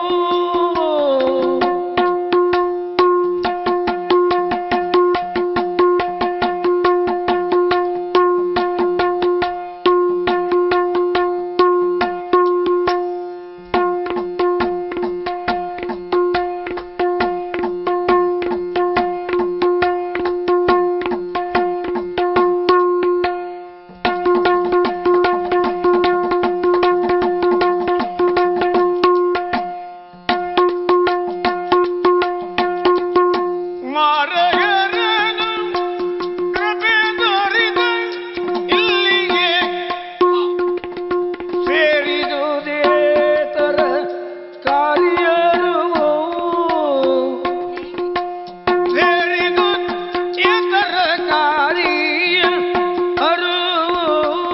ಮಾರಗರನು ಕೃಪೆ ದೊರೆದ ಇಲ್ಲಿಗೆ ಸೇರಿದುದೇತರ ಕಾರ್ಯವು ಸೇರಿದು ಇತರ ಕಾರ್ಯ ಅರುವು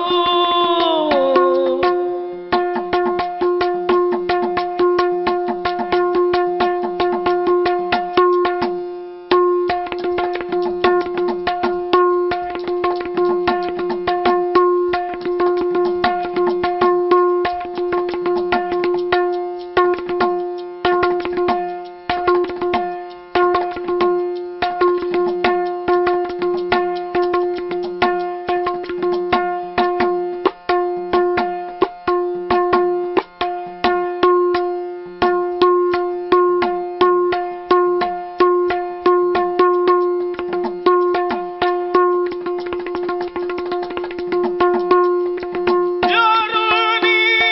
ಯಾರು ನೀ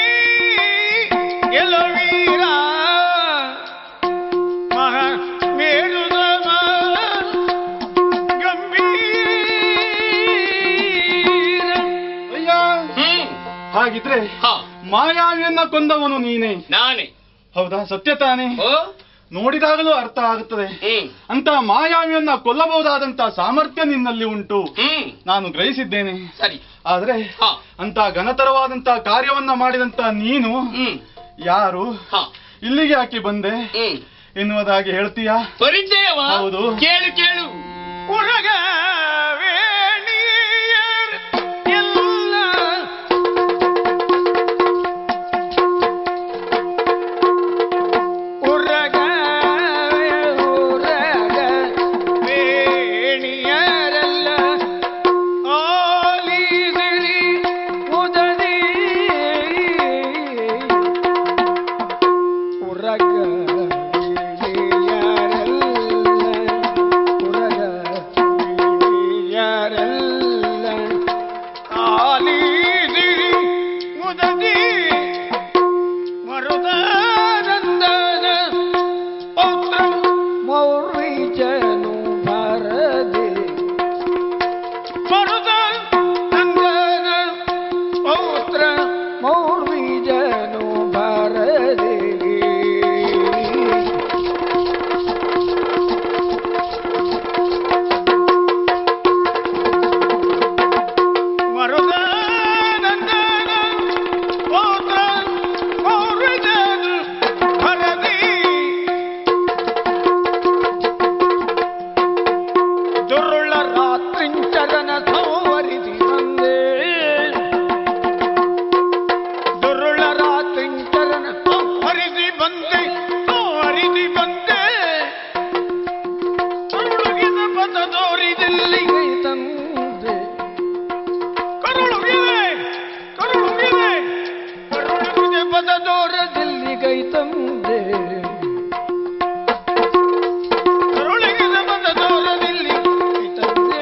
ಗೆಲುವೀರ ಮಹ ಮೇರುದಮ ಗಂಭೀರ ಅಯ್ಯ ಹ್ಮ್ ಹಾಗಿದ್ರೆ ಹಾ ಮಾಯಾವಿಯನ್ನ ಕೊಂದವನು ನೀನೇ ನಾನೇ ಹೌದಾ ಸತ್ಯ ತಾನೇ ಓ ನೋಡಿದಾಗಲೂ ಅರ್ಥ ಆಗುತ್ತದೆ ಹ್ಮ್ ಅಂತ ಮಾಯಾವಿಯನ್ನ ಕೊಲ್ಲಬಹುದಾದಂತ ಸಾಮರ್ಥ್ಯ ನಿನ್ನಲ್ಲಿ ಉಂಟು ಹ್ಮ್ ನಾನು ಗ್ರಹಿಸಿದ್ದೇನೆ ಸರಿ ಆದ್ರೆ ಹಾ. ಅಂತ ಘನತರವಾದಂತ ಕಾರ್ಯವನ್ನ ಮಾಡಿದಂತ ನೀನು ಹ್ಮ್ ಯಾರು ಹಾ ಇಲ್ಲಿಗೆ ಯಾಕೆ ಬಂದೆ ಹ್ಮ್ ಎನ್ನುವುದಾಗಿ ಹೇಳ್ತೀಯಾ ಪರಿಚಯವ ಹೌದು. ಕೇಳು ಕೇಳು ಉರಗ ಮೌರ್ವಿಜನು ಭರದೆ ಪೌತ್ರ ಮೌರ್ವಿಜನು ಭರದೆ ದುರುಳ ರಾತ್ರಿಂಚರನ ಸಂವರಿಸಿ ಬಂದೆ ದುರುಳ ರಾತ್ರಿಂಚರನ ಸಂವರಿಸಿ ಬಂದೆ ಸಂವರಿಸಿ ಬಂದೆ ಕರುಳುಗಿದ ಪದ ತೋರಿದೆಲ್ಲಿಗೆ ತಂದೆ ಕರುಳುಗಿದೆ ಕರುಳುಗಿದೆ ಕರುಳುಗಿದೆ ಪದ ತೋರದೆಲ್ಲಿಗೈ ತಂದೆ ಕರುಳಿಗಿದ ಪದ ತೋರದಿಲ್ಲಿ ತಂದೆ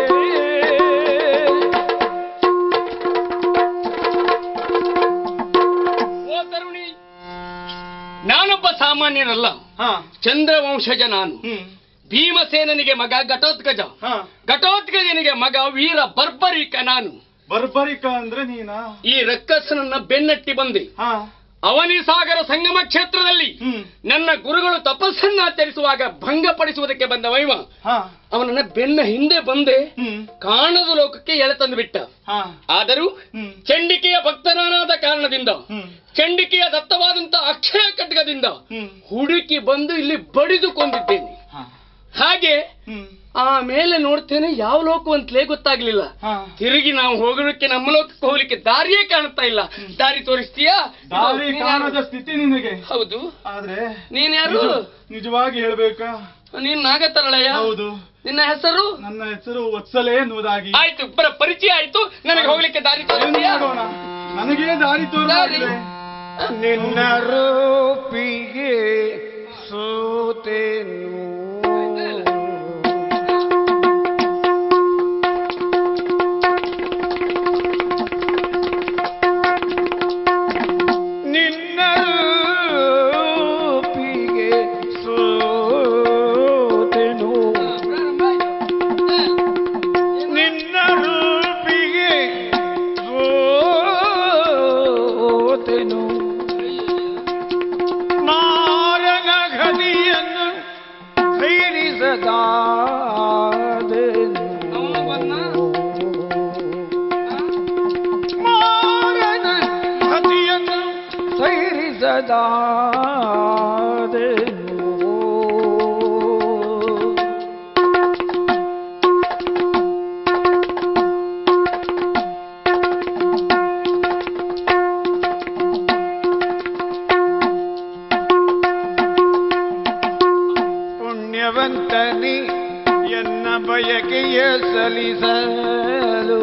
ಓ ತರುಣಿ ನಾನೊಬ್ಬ ಸಾಮಾನ್ಯನಲ್ಲ ಹಾ ಚಂದ್ರವಂಶಜ ನಾನು ಹ್ಮ್ ಭೀಮಸೇನನಿಗೆ ಮಗ ಘಟೋತ್ಕಜ ಹಾ ಘಟೋತ್ಕಜನಿಗೆ ಮಗ ವೀರ ಬರ್ಬರಿಕ ನಾನು ಬರ್ಬರಿಕ ಅಂದ್ರೆ ನೀನಾ ಈ ರಕ್ಕಸನನ್ನ ಬೆನ್ನಟ್ಟಿ ಬಂದೆ ಹಾ ಅವನಿ ಸಾಗರ ಸಂಗಮ ಕ್ಷೇತ್ರದಲ್ಲಿ ಹ್ಮ್ ನನ್ನ ಗುರುಗಳು ತಪಸ್ಸನ್ನಾಚರಿಸುವಾಗ ಭಂಗಪಡಿಸುವುದಕ್ಕೆ ಬಂದ ವೈಮ ಹಾ ಅವನನ್ನ ಬೆನ್ನ ಹಿಂದೆ ಬಂದೆ ಹ್ಮ್ ಕಾಣದ ಲೋಕಕ್ಕೆ ಎಳೆತಂದು ಬಿಟ್ಟ ಹಾ ಆದರೂ ಹ್ಮ್ ಚಂಡಿಕೆಯ ಭಕ್ತನಾದ ಕಾರಣದಿಂದ ಹ್ಮ್ ಚಂಡಿಕೆಯ ದತ್ತವಾದಂತ ಅಕ್ಷಯ ಖಡ್ಗದಿಂದ ಹ್ಮ್ ಹುಡುಕಿ ಬಂದು ಇಲ್ಲಿ ಬಡಿದುಕೊಂಡಿದ್ದೇನೆ ಹಾ ಹಾಗೆ ಹ್ಮ್ ಆಮೇಲೆ ನೋಡ್ತೇನೆ ಯಾವ ಲೋಕವಂತಲೇ ಗೊತ್ತಾಗ್ಲಿಲ್ಲ ಹಾ ತಿರುಗಿ ನಾವು ಹೋಗೋದಕ್ಕೆ ನಮ್ಮ ಲೋಕಕ್ಕೆ ಹೋಗ್ಲಿಕ್ಕೆ ದಾರಿಯೇ ಕಾಣುತ್ತಾ ಇಲ್ಲ ದಾರಿ ತೋರಿಸ್ತೀಯಾ ದಾರಿ ನೀನ್ ಯಾರು? ಕಾಣದ ಸ್ಥಿತಿ ನಿನಗೆ ಹೌದು ಆದ್ರೆ ನೀನ್ ಯಾರು ನಿಜ- ನಿಜವಾಗಿ ಹೇಳ್ಬೇಕಾ ನೀನ್ ನಾಗತರಳಯ್ಯ ಹೌದು ನಿನ್ನ ಹೆಸರು ನನ್ನ ಹೆಸರು ವತ್ಸಲೆ ಎನ್ನುವುದಾಗಿ ಆಯ್ತು ಬರ ಪರಿಚಯ ಆಯ್ತು ನನಗೆ ಹೋಗ್ಲಿಕ್ಕೆ ದಾರಿ ಏನ್ ತೋರಿಸ್ತೀಯಾ ಮಾಡೋಣ ನನಗೇ ದಾರಿ ತೋರಿಸಿದೆ ನಿನ್ನ ರೂಪಿಗೆ ಸೋತೆನು ನಿನ್ನ ರೂಪಿಗೆ ಸೋತೆನು ನಿನ್ನ ರೂಪಿಗೆ ಸೋತೆನು ಮಾರನ ಗದಿಯನ್ನು ಸೇರಿಸದಾದೆನು ಮಾರನ ಗದಿಯನ್ನು ಸೇರಿಸದಾದೆನು ಪುಣ್ಯವಂತನಿ ಎನ್ನ ಬಯಕೆಯ ಸಲಿಸಲು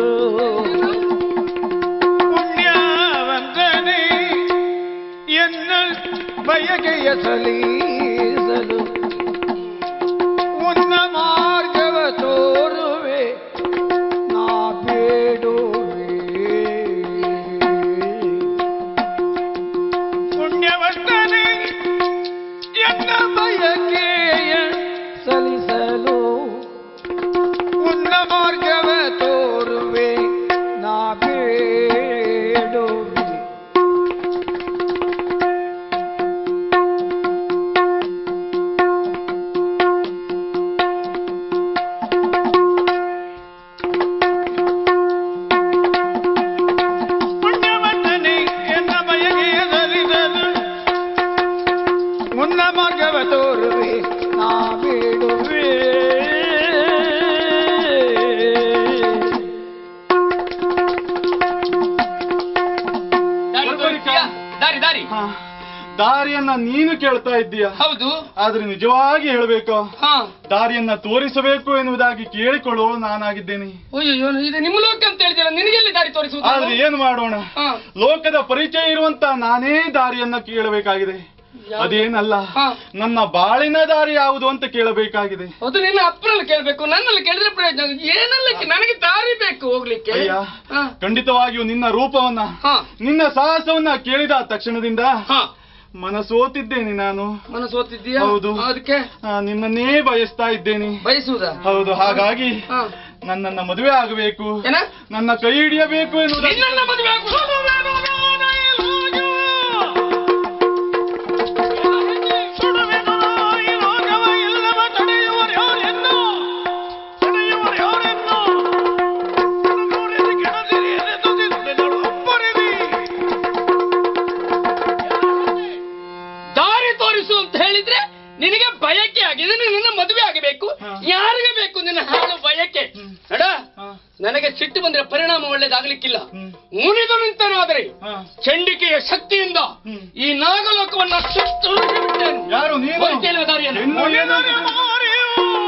ಪುಣ್ಯವಂತನಿ ಎನ್ನ ಬಯಕೆಯ ಸಲಿಸಲು ಮುನ್ನ ಮಾರ್ಗವ ತೋರುವೆ ನಾ ಬೇಡುವೆ ಪುಣ್ಯವಂತನೇ ಎನ್ನ ಬಯಕೆಯ ಸಲ್ಲಿಸಲು ಉನ್ನ ಮಾರ್ಗವ ತೋರುವೆ ನಾ ಬೇಡುವೆ ದಾರಿಯನ್ನ ನೀನು ಕೇಳ್ತಾ ಇದ್ದೀಯ ಹೌದು ಆದ್ರೆ ನಿಜವಾಗಿ ಹೇಳ್ಬೇಕು ಹಾ ದಾರಿಯನ್ನ ತೋರಿಸಬೇಕು ಎನ್ನುವುದಾಗಿ ಕೇಳಿಕೊಳ್ಳುವಳು ನಾನಾಗಿದ್ದೇನೆ ಅಯ್ಯೋ ಇದು ನಿಮ್ಮ ಲೋಕ ಅಂತ ಹೇಳಿದಿರ ನಿನಗೆಲ್ಲಿ ದಾರಿ ತೋರಿಸುವುದು ಆದ್ರೆ ಏನು ಮಾಡೋಣ ಹಾ. ಲೋಕದ ಪರಿಚಯ ಇರುವಂತ ನಾನೇ ದಾರಿಯನ್ನ ಕೇಳಬೇಕಾಗಿದೆ ಅದೇನಲ್ಲ ಹಾ. ನನ್ನ ಬಾಳಿನ ದಾರಿ ಯಾವುದು ಅಂತ ಕೇಳಬೇಕಾಗಿದೆ ಅದು ನಿನ್ನ ಅಪ್ಪನಲ್ಲಿ ಕೇಳ್ಬೇಕು ನನ್ನಲ್ಲಿ ಕೇಳಿದ್ರೆ ಪ್ರಯೋಜನ ಏನಲ್ಲ ಕೇ- ನನಗೆ ದಾರಿ ಬೇಕು ಹೋಗ್ಲಿಕ್ಕೆ ಅಯ್ಯ ಹಾ. ಖಂಡಿತವಾಗಿಯೂ ನಿನ್ನ ರೂಪವನ್ನ ಹಾ. ನಿನ್ನ ಸಾಹಸವನ್ನ ಕೇಳಿದ ತಕ್ಷಣದಿಂದ ಹಾ ಮನಸೋತಿದ್ದೇನೆ ನಾನು ಮನಸ್ಸು ಓದ್ತಿದ್ದೀಯಾ ಹೌದು. ಅದಕ್ಕೆ ಆ, ನಿನ್ನನ್ನೇ ಬಯಸ್ತಾ ಇದ್ದೇನೆ ಬಯಸುವುದ ಹೌದು ಹಾಗಾಗಿ ಹಾ. ನನ್ನನ್ನ ಮದುವೆ ಆಗಬೇಕು ಏನ ನನ್ನ ಕೈ ಹಿಡಿಯಬೇಕು ಎನ್ನುವುದಾಗಿ ನಿನ್ನನ್ನ ಮದುವೆ ದಾರಿ ತೋರಿಸು ಅಂತ ಹೇಳಿದ್ರೆ ನಿನಗೆ ಬಯಕೆ ಆಗಿದೆ ನಿನ್ನ ಮದುವೆ ಆಗಬೇಕು ಹಾ. ಯಾರಿಗೆ ಬೇಕು ನಿನ್ನ ಹಾಳು ಬಯಕೆ ನಡ ಹಾ. ನನಗೆ ಸಿಟ್ಟು ಬಂದ್ರೆ ಪರಿಣಾಮ ಒಳ್ಳೇದಾಗ್ಲಿಕ್ಕಿಲ್ಲ ಹ್ಮ್. ಮುನಿದು ನಿಂತನಾದರೆ ಹಾ. ಚಂಡಿಕೆಯ ಶಕ್ತಿಯಿಂದ ಹ್ಮ್. ಈ ನಾಗಲೋಕವನ್ನ ಸುತ್ತುಳಿಸಿ ಬಿಟ್ಟೇನು. ಯಾರು ನೀನು? ಬದುಕೇಳುವ ದಾರಿಯನ್ನು. ಹೆಣ್ಣು ಏನು ಅಂತ-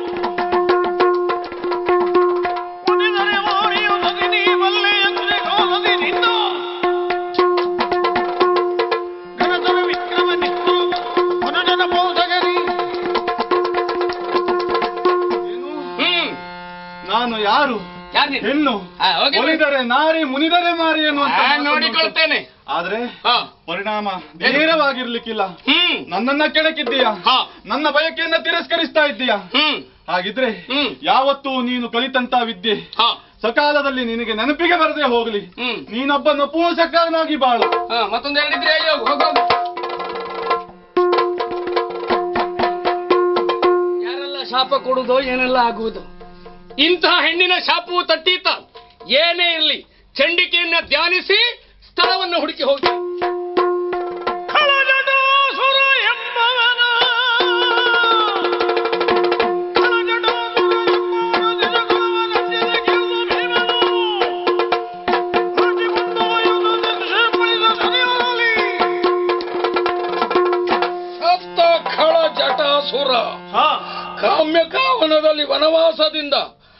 ಏನು? ಹ್ಮ್ ನಾನು ಯಾರು ಯಾರು ನೀನು? ಹೆಣ್ಣು ಆ, ಹೋಗಿ ಬಿಡು. ಮುನಿದರೆ ನಾರಿ ಮುನಿದರೆ ಮಾರಿ ಎನ್ನುವಂತ ಆ, ಮಾತನ್ನು ನೋಡಿಕೊಳ್ತೇನೆ ಆದ್ರೆ ಹಾ. ಪರಿಣಾಮ ನೇರವಾಗಿರ್ಲಿಕ್ಕಿಲ್ಲ ಹ್ಮ್ ನನ್ನನ್ನ ಕೆಣಕಿದ್ದೀಯ ಹಾ. ನನ್ನ ಬಯಕೆಯನ್ನ ತಿರಸ್ಕರಿಸ್ತಾ ಇದ್ದೀಯ ಹ್ಮ್ ಹಾಗಿದ್ರೆ ಹ್ಮ್. ಯಾವತ್ತೂ ನೀನು ಕಲಿತಂತ ವಿದ್ಯೆ ಹಾ ಸಕಾಲದಲ್ಲಿ ನಿನಗೆ ನೆನಪಿಗೆ ಬರದೆ ಹೋಗಲಿ ಹ್ಮ್ ನೀನೊಬ್ಬ ನಪುಂಸಕನಾಗಿ ಬಾಳು ಹಾ ಮತ್ತೊಂದು ಹೇಳಿದ್ರೆ ಅಯ್ಯೋ ಹೋಗೋದು ಯಾರೆಲ್ಲ ಶಾಪ ಕೊಡುವುದೋ ಏನೆಲ್ಲ ಆಗುವುದು ಇಂತಹ ಹೆಣ್ಣಿನ ಶಾಪವು ತಟ್ಟೀತ ಏನೇ ಇರಲಿ ಚಂಡಿಕೆಯನ್ನ ಧ್ಯಾನಿಸಿ ಸ್ಥಳವನ್ನು ಹುಡುಕಿ ಹೋಗಿ ಸತ್ತ ಖಳ ಜಟಾಸುರ ಕಾಮ್ಯ ಕಾವನದಲ್ಲಿ ವನವಾಸದಿಂದ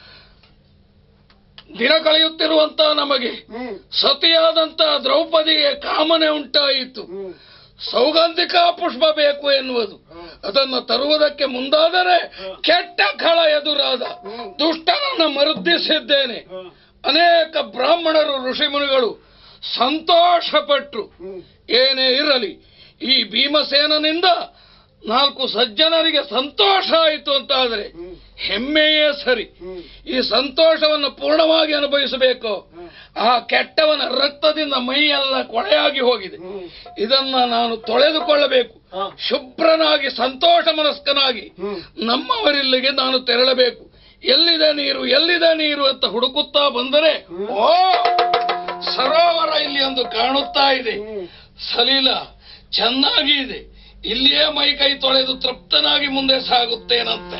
ದಿನ ಕಳೆಯುತ್ತಿರುವಂತ ನಮಗೆ ಸತಿಯಾದಂತ ದ್ರೌಪದಿಗೆ ಕಾಮನೆ ಉಂಟಾಯಿತು ಸೌಗಂಧಿಕ ಪುಷ್ಪ ಬೇಕು ಎನ್ನುವುದು ಅದನ್ನು ತರುವುದಕ್ಕೆ ಮುಂದಾದರೆ ಕೆಟ್ಟ ಖಳ ಎದುರಾದ ದುಷ್ಟನನ್ನು ಮರುದಿಸಿದ್ದೇನೆ ಅನೇಕ ಬ್ರಾಹ್ಮಣರು ಋಷಿಮುನಿಗಳು ಸಂತೋಷಪಟ್ರು ಏನೇ ಇರಲಿ ಈ ಭೀಮಸೇನನಿಂದ ನಾಲ್ಕು ಸಜ್ಜನರಿಗೆ ಸಂತೋಷ ಆಯಿತು ಅಂತಾದ್ರೆ ಹೆಮ್ಮೆಯೇ ಸರಿ ಈ ಸಂತೋಷವನ್ನು ಪೂರ್ಣವಾಗಿ ಅನುಭವಿಸಬೇಕು ಆ ಕೆಟ್ಟವನ ರಕ್ತದಿಂದ ಮೈಯೆಲ್ಲ ಕೊಳೆಯಾಗಿ ಹೋಗಿದೆ ಇದನ್ನ ನಾನು ತೊಳೆದುಕೊಳ್ಳಬೇಕು ಶುಭ್ರನಾಗಿ ಸಂತೋಷ ಮನಸ್ಕನಾಗಿ ನಮ್ಮವರಿಲ್ಲಿಗೆ ನಾನು ತೆರಳಬೇಕು ಎಲ್ಲಿದೆ ನೀರು ಎಲ್ಲಿದೆ ನೀರು ಅಂತ ಹುಡುಕುತ್ತಾ ಬಂದರೆ ಓ ಸರೋವರ ಇಲ್ಲಿ ಒಂದು ಕಾಣುತ್ತಾ ಇದೆ ಸಲೀಲ ಚೆನ್ನಾಗಿ ಇದೆ ಇಲ್ಲಿಯೇ ಮೈ ಕೈ ತೊಳೆದು ತೃಪ್ತನಾಗಿ ಮುಂದೆ ಸಾಗುತ್ತೇನಂತೆ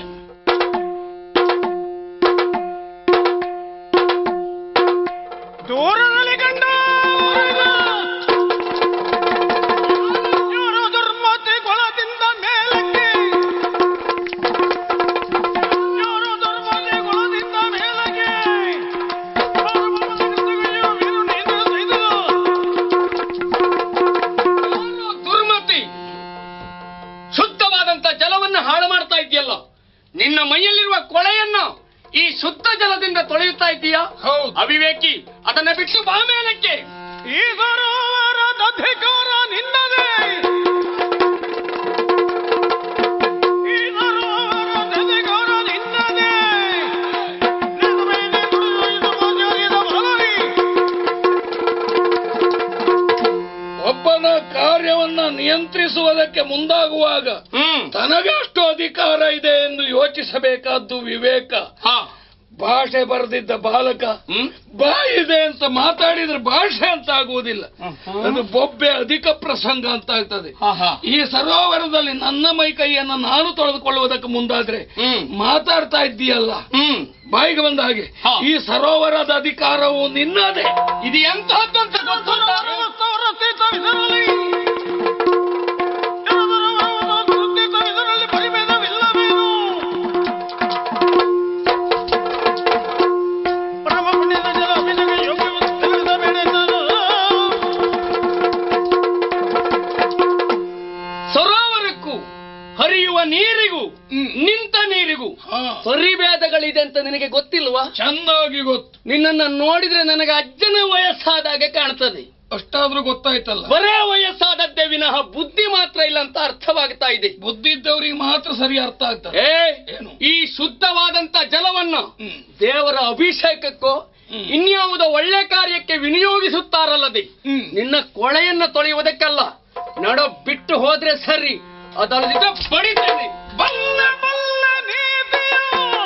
ದೂರದಲ್ಲಿ ಕಂಡ ಇವರು ದುರ್ಮತಿ ಕೊಳದಿಂದ ಮೇಲಕ್ಕೆ ಇವರು ದುರ್ಮತಿ ಕೊಳದಿಂದ ಮೇಲಕ್ಕೆ ನಾನು ದುರ್ಮತಿ ಶುದ್ಧವಾದಂತ ಜಲವನ್ನು ಹಾಳು ಮಾಡ್ತಾ ಇದೆಯಲ್ಲ ನಿನ್ನ ಮೈಯಲ್ಲಿರುವ ಕೊಳೆಯನ್ನು ಈ ಶುದ್ಧ ಜಲದಿಂದ ತೊಳೆಯುತ್ತಾ ಇದ್ದೀಯಾ ಹೌದು. ಅವಿವೇಕಿ ಅದನ್ನ ಬಿಟ್ಟು ಬಾ ಮೇಲಕ್ಕೆ ಈ ಸರೋವರದ ಅಧಿಕಾರ ನಿನ್ನದೇ ಈ ಸರೋವರದ ಅಧಿಕಾರ ನಿನ್ನದೇ ನಿನ್ನ ಮೇಲೆ ನುಡಿದ ಮೋಜರಿದ ಬಲವಿ ಒಬ್ಬನ ಕಾರ್ಯವನ್ನ ನಿಯಂತ್ರಿಸುವುದಕ್ಕೆ ಮುಂದಾಗುವಾಗ ಹ್ಮ್ ತನಗಷ್ಟು ಅಧಿಕಾರ ಇದೆ ಎಂದು ಯೋಚಿಸಬೇಕಾದ್ದು ವಿವೇಕ ಹಾ ಭಾಷೆ ಬರೆದಿದ್ದ ಬಾಲಕ ಹ್ಮ್ ಬಾಯಿದೆ ಅಂತ ಮಾತಾಡಿದ್ರೆ ಭಾಷೆ ಅಂತ ಆಗುವುದಿಲ್ಲ ಅದು ಬೊಬ್ಬೆ ಅಧಿಕ ಪ್ರಸಂಗ ಅಂತ ಆಗ್ತದೆ ಹಾ ಹಾ ಈ ಸರೋವರದಲ್ಲಿ ನನ್ನ ಮೈ ಕೈಯನ್ನು ನಾನು ತೊಳೆದುಕೊಳ್ಳುವುದಕ್ಕೆ ಮುಂದಾದ್ರೆ ಹ್ಮ್ ಮಾತಾಡ್ತಾ ಇದ್ದೀಯಲ್ಲ ಹ್ಮ್ ಬಾಯಿಗೆ ಬಂದ ಹಾಗೆ ಹಾ. ಈ ಸರೋವರದ ಅಧಿಕಾರವು ನಿನ್ನದೇ ಇದು ಎಂತಹದ್ದು ಅಂತ ಗೊತ್ತುಂಟಾ ಸರೋವರ ಸ್ಥಿತ ವಿಧದಲ್ಲಿ ಹರಿಯುವ ನೀರಿಗೂ ನಿಂತ ನೀರಿಗೂ ಪರಿಭೇದಗಳಿದೆ ಅಂತ ನಿನಗೆ ಗೊತ್ತಿಲ್ವಾ ಚಂದಾಗಿ ಗೊತ್ತು ನಿನ್ನನ್ನ ನೋಡಿದ್ರೆ ನನಗೆ ಅಜ್ಜನ ವಯಸ್ಸಾದಾಗೆ ಕಾಣ್ತದೆ ಅಷ್ಟಾದ್ರೂ ಗೊತ್ತಾಯ್ತಲ್ಲ ಬರೇ ವಯಸ್ಸಾದದ್ದೇ ವಿನಃ ಬುದ್ಧಿ ಮಾತ್ರ ಇಲ್ಲ ಅಂತ ಅರ್ಥವಾಗ್ತಾ ಇದೆ ಬುದ್ಧಿ ಇದ್ದವ್ರಿಗೆ ಮಾತ್ರ ಸರಿ ಅರ್ಥ ಆಗ್ತದೆ ಏ ಏನು? ಈ ಶುದ್ಧವಾದಂತ ಜಲವನ್ನ ಹ್ಮ್. ದೇವರ ಅಭಿಷೇಕಕ್ಕೋ ಹ್ಮ್. ಇನ್ಯಾವುದೋ ಒಳ್ಳೆ ಕಾರ್ಯಕ್ಕೆ ವಿನಿಯೋಗಿಸುತ್ತಾರಲ್ಲದೆ ಹ್ಮ್. ನಿನ್ನ ಕೊಳೆಯನ್ನ ತೊಳೆಯುವುದಕ್ಕಲ್ಲ ನಡೋ ಬಿಟ್ಟು ಹೋದ್ರೆ ಸರಿ ಅದಲ್ಲದಿದ್ದರೆ ಬಡಿತೇನೆ ಬಲ್ಲ ಬಲ್ಲ ನೀತಿಯ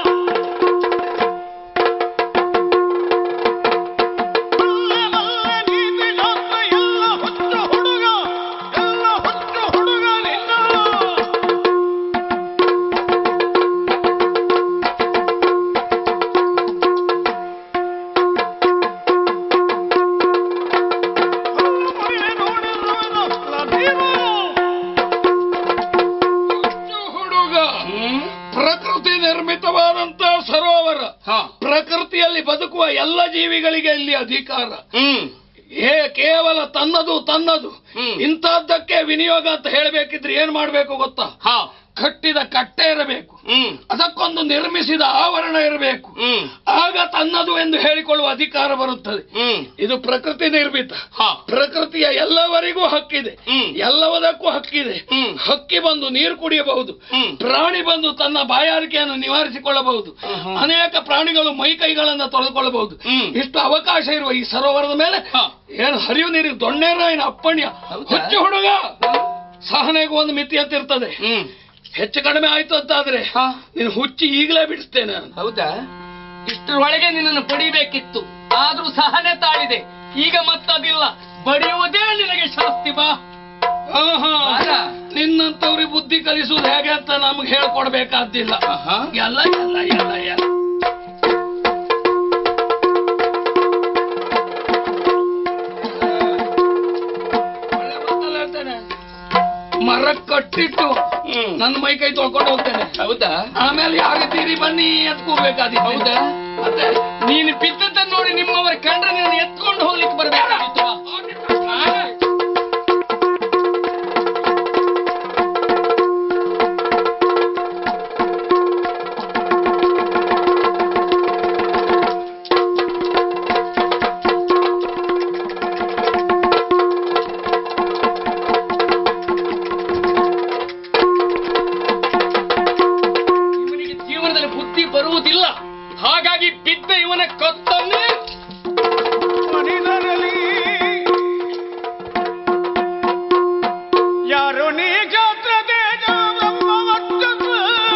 ಬಲ್ಲ ಬಲ್ಲ ನೀತಿ ಶಾಸ್ತ್ರ ಎಲ್ಲ ಹುಚ್ಚು ಹುಡುಗ ಎಲ್ಲ ಹುಚ್ಚು ಹುಡುಗ ನಿನ್ನ ಹುಚ್ಚು ಹುಡುಗ ಪ್ರಕೃತಿ ನಿರ್ಮಿತವಾದಂತ ಸರೋವರ ಹಾ ಪ್ರಕೃತಿಯಲ್ಲಿ ಬದುಕುವ ಎಲ್ಲ ಜೀವಿಗಳಿಗೆ ಇಲ್ಲಿ ಅಧಿಕಾರ ಹ್ಮ್ ಏ ಕೇವಲ ತನ್ನದು ತನ್ನದು ಹ್ಮ್. ಇಂಥದ್ದಕ್ಕೆ ವಿನಿಯೋಗ ಅಂತ ಹೇಳಬೇಕಿದ್ರೆ ಏನ್ ಮಾಡ್ಬೇಕು ಗೊತ್ತಾ ಹಾ ಕಟ್ಟಿದ ಕಟ್ಟೆ ಇರಬೇಕು ಹ್ಮ್ ಅದಕ್ಕೊಂದು ನಿರ್ಮಿಸಿದ ಆವರಣ ಇರಬೇಕು ಹ್ಮ್ ಆಗ ತನ್ನದು ಎಂದು ಹೇಳಿಕೊಳ್ಳುವ ಅಧಿಕಾರ ಬರುತ್ತದೆ ಹ್ಮ್ ಇದು ಪ್ರಕೃತಿ ನಿರ್ಮಿತ ಹಾ ಪ್ರಕೃತಿಯ ಎಲ್ಲವರಿಗೂ ಹಕ್ಕಿದೆ ಹ್ಮ್. ಎಲ್ಲವದಕ್ಕೂ ಹಕ್ಕಿದೆ ಹ್ಮ್. ಹಕ್ಕಿ ಬಂದು ನೀರು ಕುಡಿಯಬಹುದು ಹ್ಮ್. ಪ್ರಾಣಿ ಬಂದು ತನ್ನ ಬಾಯಾರಿಕೆಯನ್ನು ನಿವಾರಿಸಿಕೊಳ್ಳಬಹುದು ಅನೇಕ ಪ್ರಾಣಿಗಳು ಮೈ ಕೈಗಳನ್ನ ತೊಳೆದುಕೊಳ್ಳಬಹುದು ಹ್ಮ್. ಇಷ್ಟು ಅವಕಾಶ ಇರುವ ಈ ಸರೋವರದ ಮೇಲೆ ಹಾ. ಏನು ಹರಿವು ನೀರು ದೊಣ್ಣೆರಾಯನ ಅಪ್ಪಣ್ಯ ಹೌದಾ? ಹುಚ್ಚು ಹುಡುಗ ಸಹನೆಗೂ ಒಂದು ಮಿತಿ ಅಂತ ಇರ್ತದೆ ಹ್ಮ್ ಹೆಚ್ಚು ಕಡಿಮೆ ಆಯ್ತು ಅಂತಾದ್ರೆ ಹಾ. ನೀನು ಹುಚ್ಚಿ ಈಗಲೇ ಬಿಡಿಸ್ತೇನೆ ನಾನು. ಹೌದಾ ಇಷ್ಟರೊಳಗೆ ನಿನ್ನನ್ನು ಬಡಿಬೇಕಿತ್ತು ಆದ್ರೂ ಸಹನೆ ತಾಳಿದೆ ಈಗ ಮತ್ತದಿಲ್ಲ ಬಡಿಯುವುದೇ ನಿನಗೆ ಶಾಸ್ತಿ ಬಾ ಆಹಾ. ಬಾರ. ನಿನ್ನಂತವ್ರಿಗೆ ಬುದ್ಧಿ ಕಲಿಸುವುದು ಹೇಗೆ ಅಂತ ನಮ್ಗೆ ಹೇಳ್ಕೊಡ್ಬೇಕಾದ್ದಿಲ್ಲ ಆಹಾ. ಎಲ್ಲ ಎಲ್ಲ ಎಲ್ಲ ಎಲ್ಲ ಒಳ್ಳೆ ಮಾತಲ್ಲ ಹೇಳ್ತೇನೆ. ಮರ ಕಟ್ಟಿಟ್ಟು ಹ್ಮ್. ನನ್ನ ಮೈ ಕೈ ತೊಳ್ಕೊಂಡು ಹೋಗ್ತೇನೆ ಹೌದಾ ಆಮೇಲೆ ಯಾರಿದ್ದೀರಿ ಬನ್ನಿ ಅಂತ ಕೂಗ್ಬೇಕಾದಿ ಹೌದಾ ಮತ್ತೆ ನೀನು ಬಿದ್ದದ್ದನ್ನು ನೋಡಿ ನಿಮ್ಮವರ ಕಂಡ್ರೆ ನಿನ್ನ ಎತ್ಕೊಂಡು ಹೋಗ್ಲಿಕ್ಕೆ ಬರ್ಬೇಕಾಗಿತ್ತು ಬಾ. ಆ? ಇವನಿಗೆ ಜೀವನದಲ್ಲಿ ಬುದ್ಧಿ ಬರುವುದಿಲ್ಲ ಹಾಗಾಗಿ ಬಿದ್ದ ಇವನ ಕೊತ್ತನ್ನೇ ಮನಿದರಲ್ಲಿ ಯಾರು ನೀ ಗಾತ್ರ ತೇಜ ಬ್ರಹ್ಮ ವರ್ಚಸ್ಸು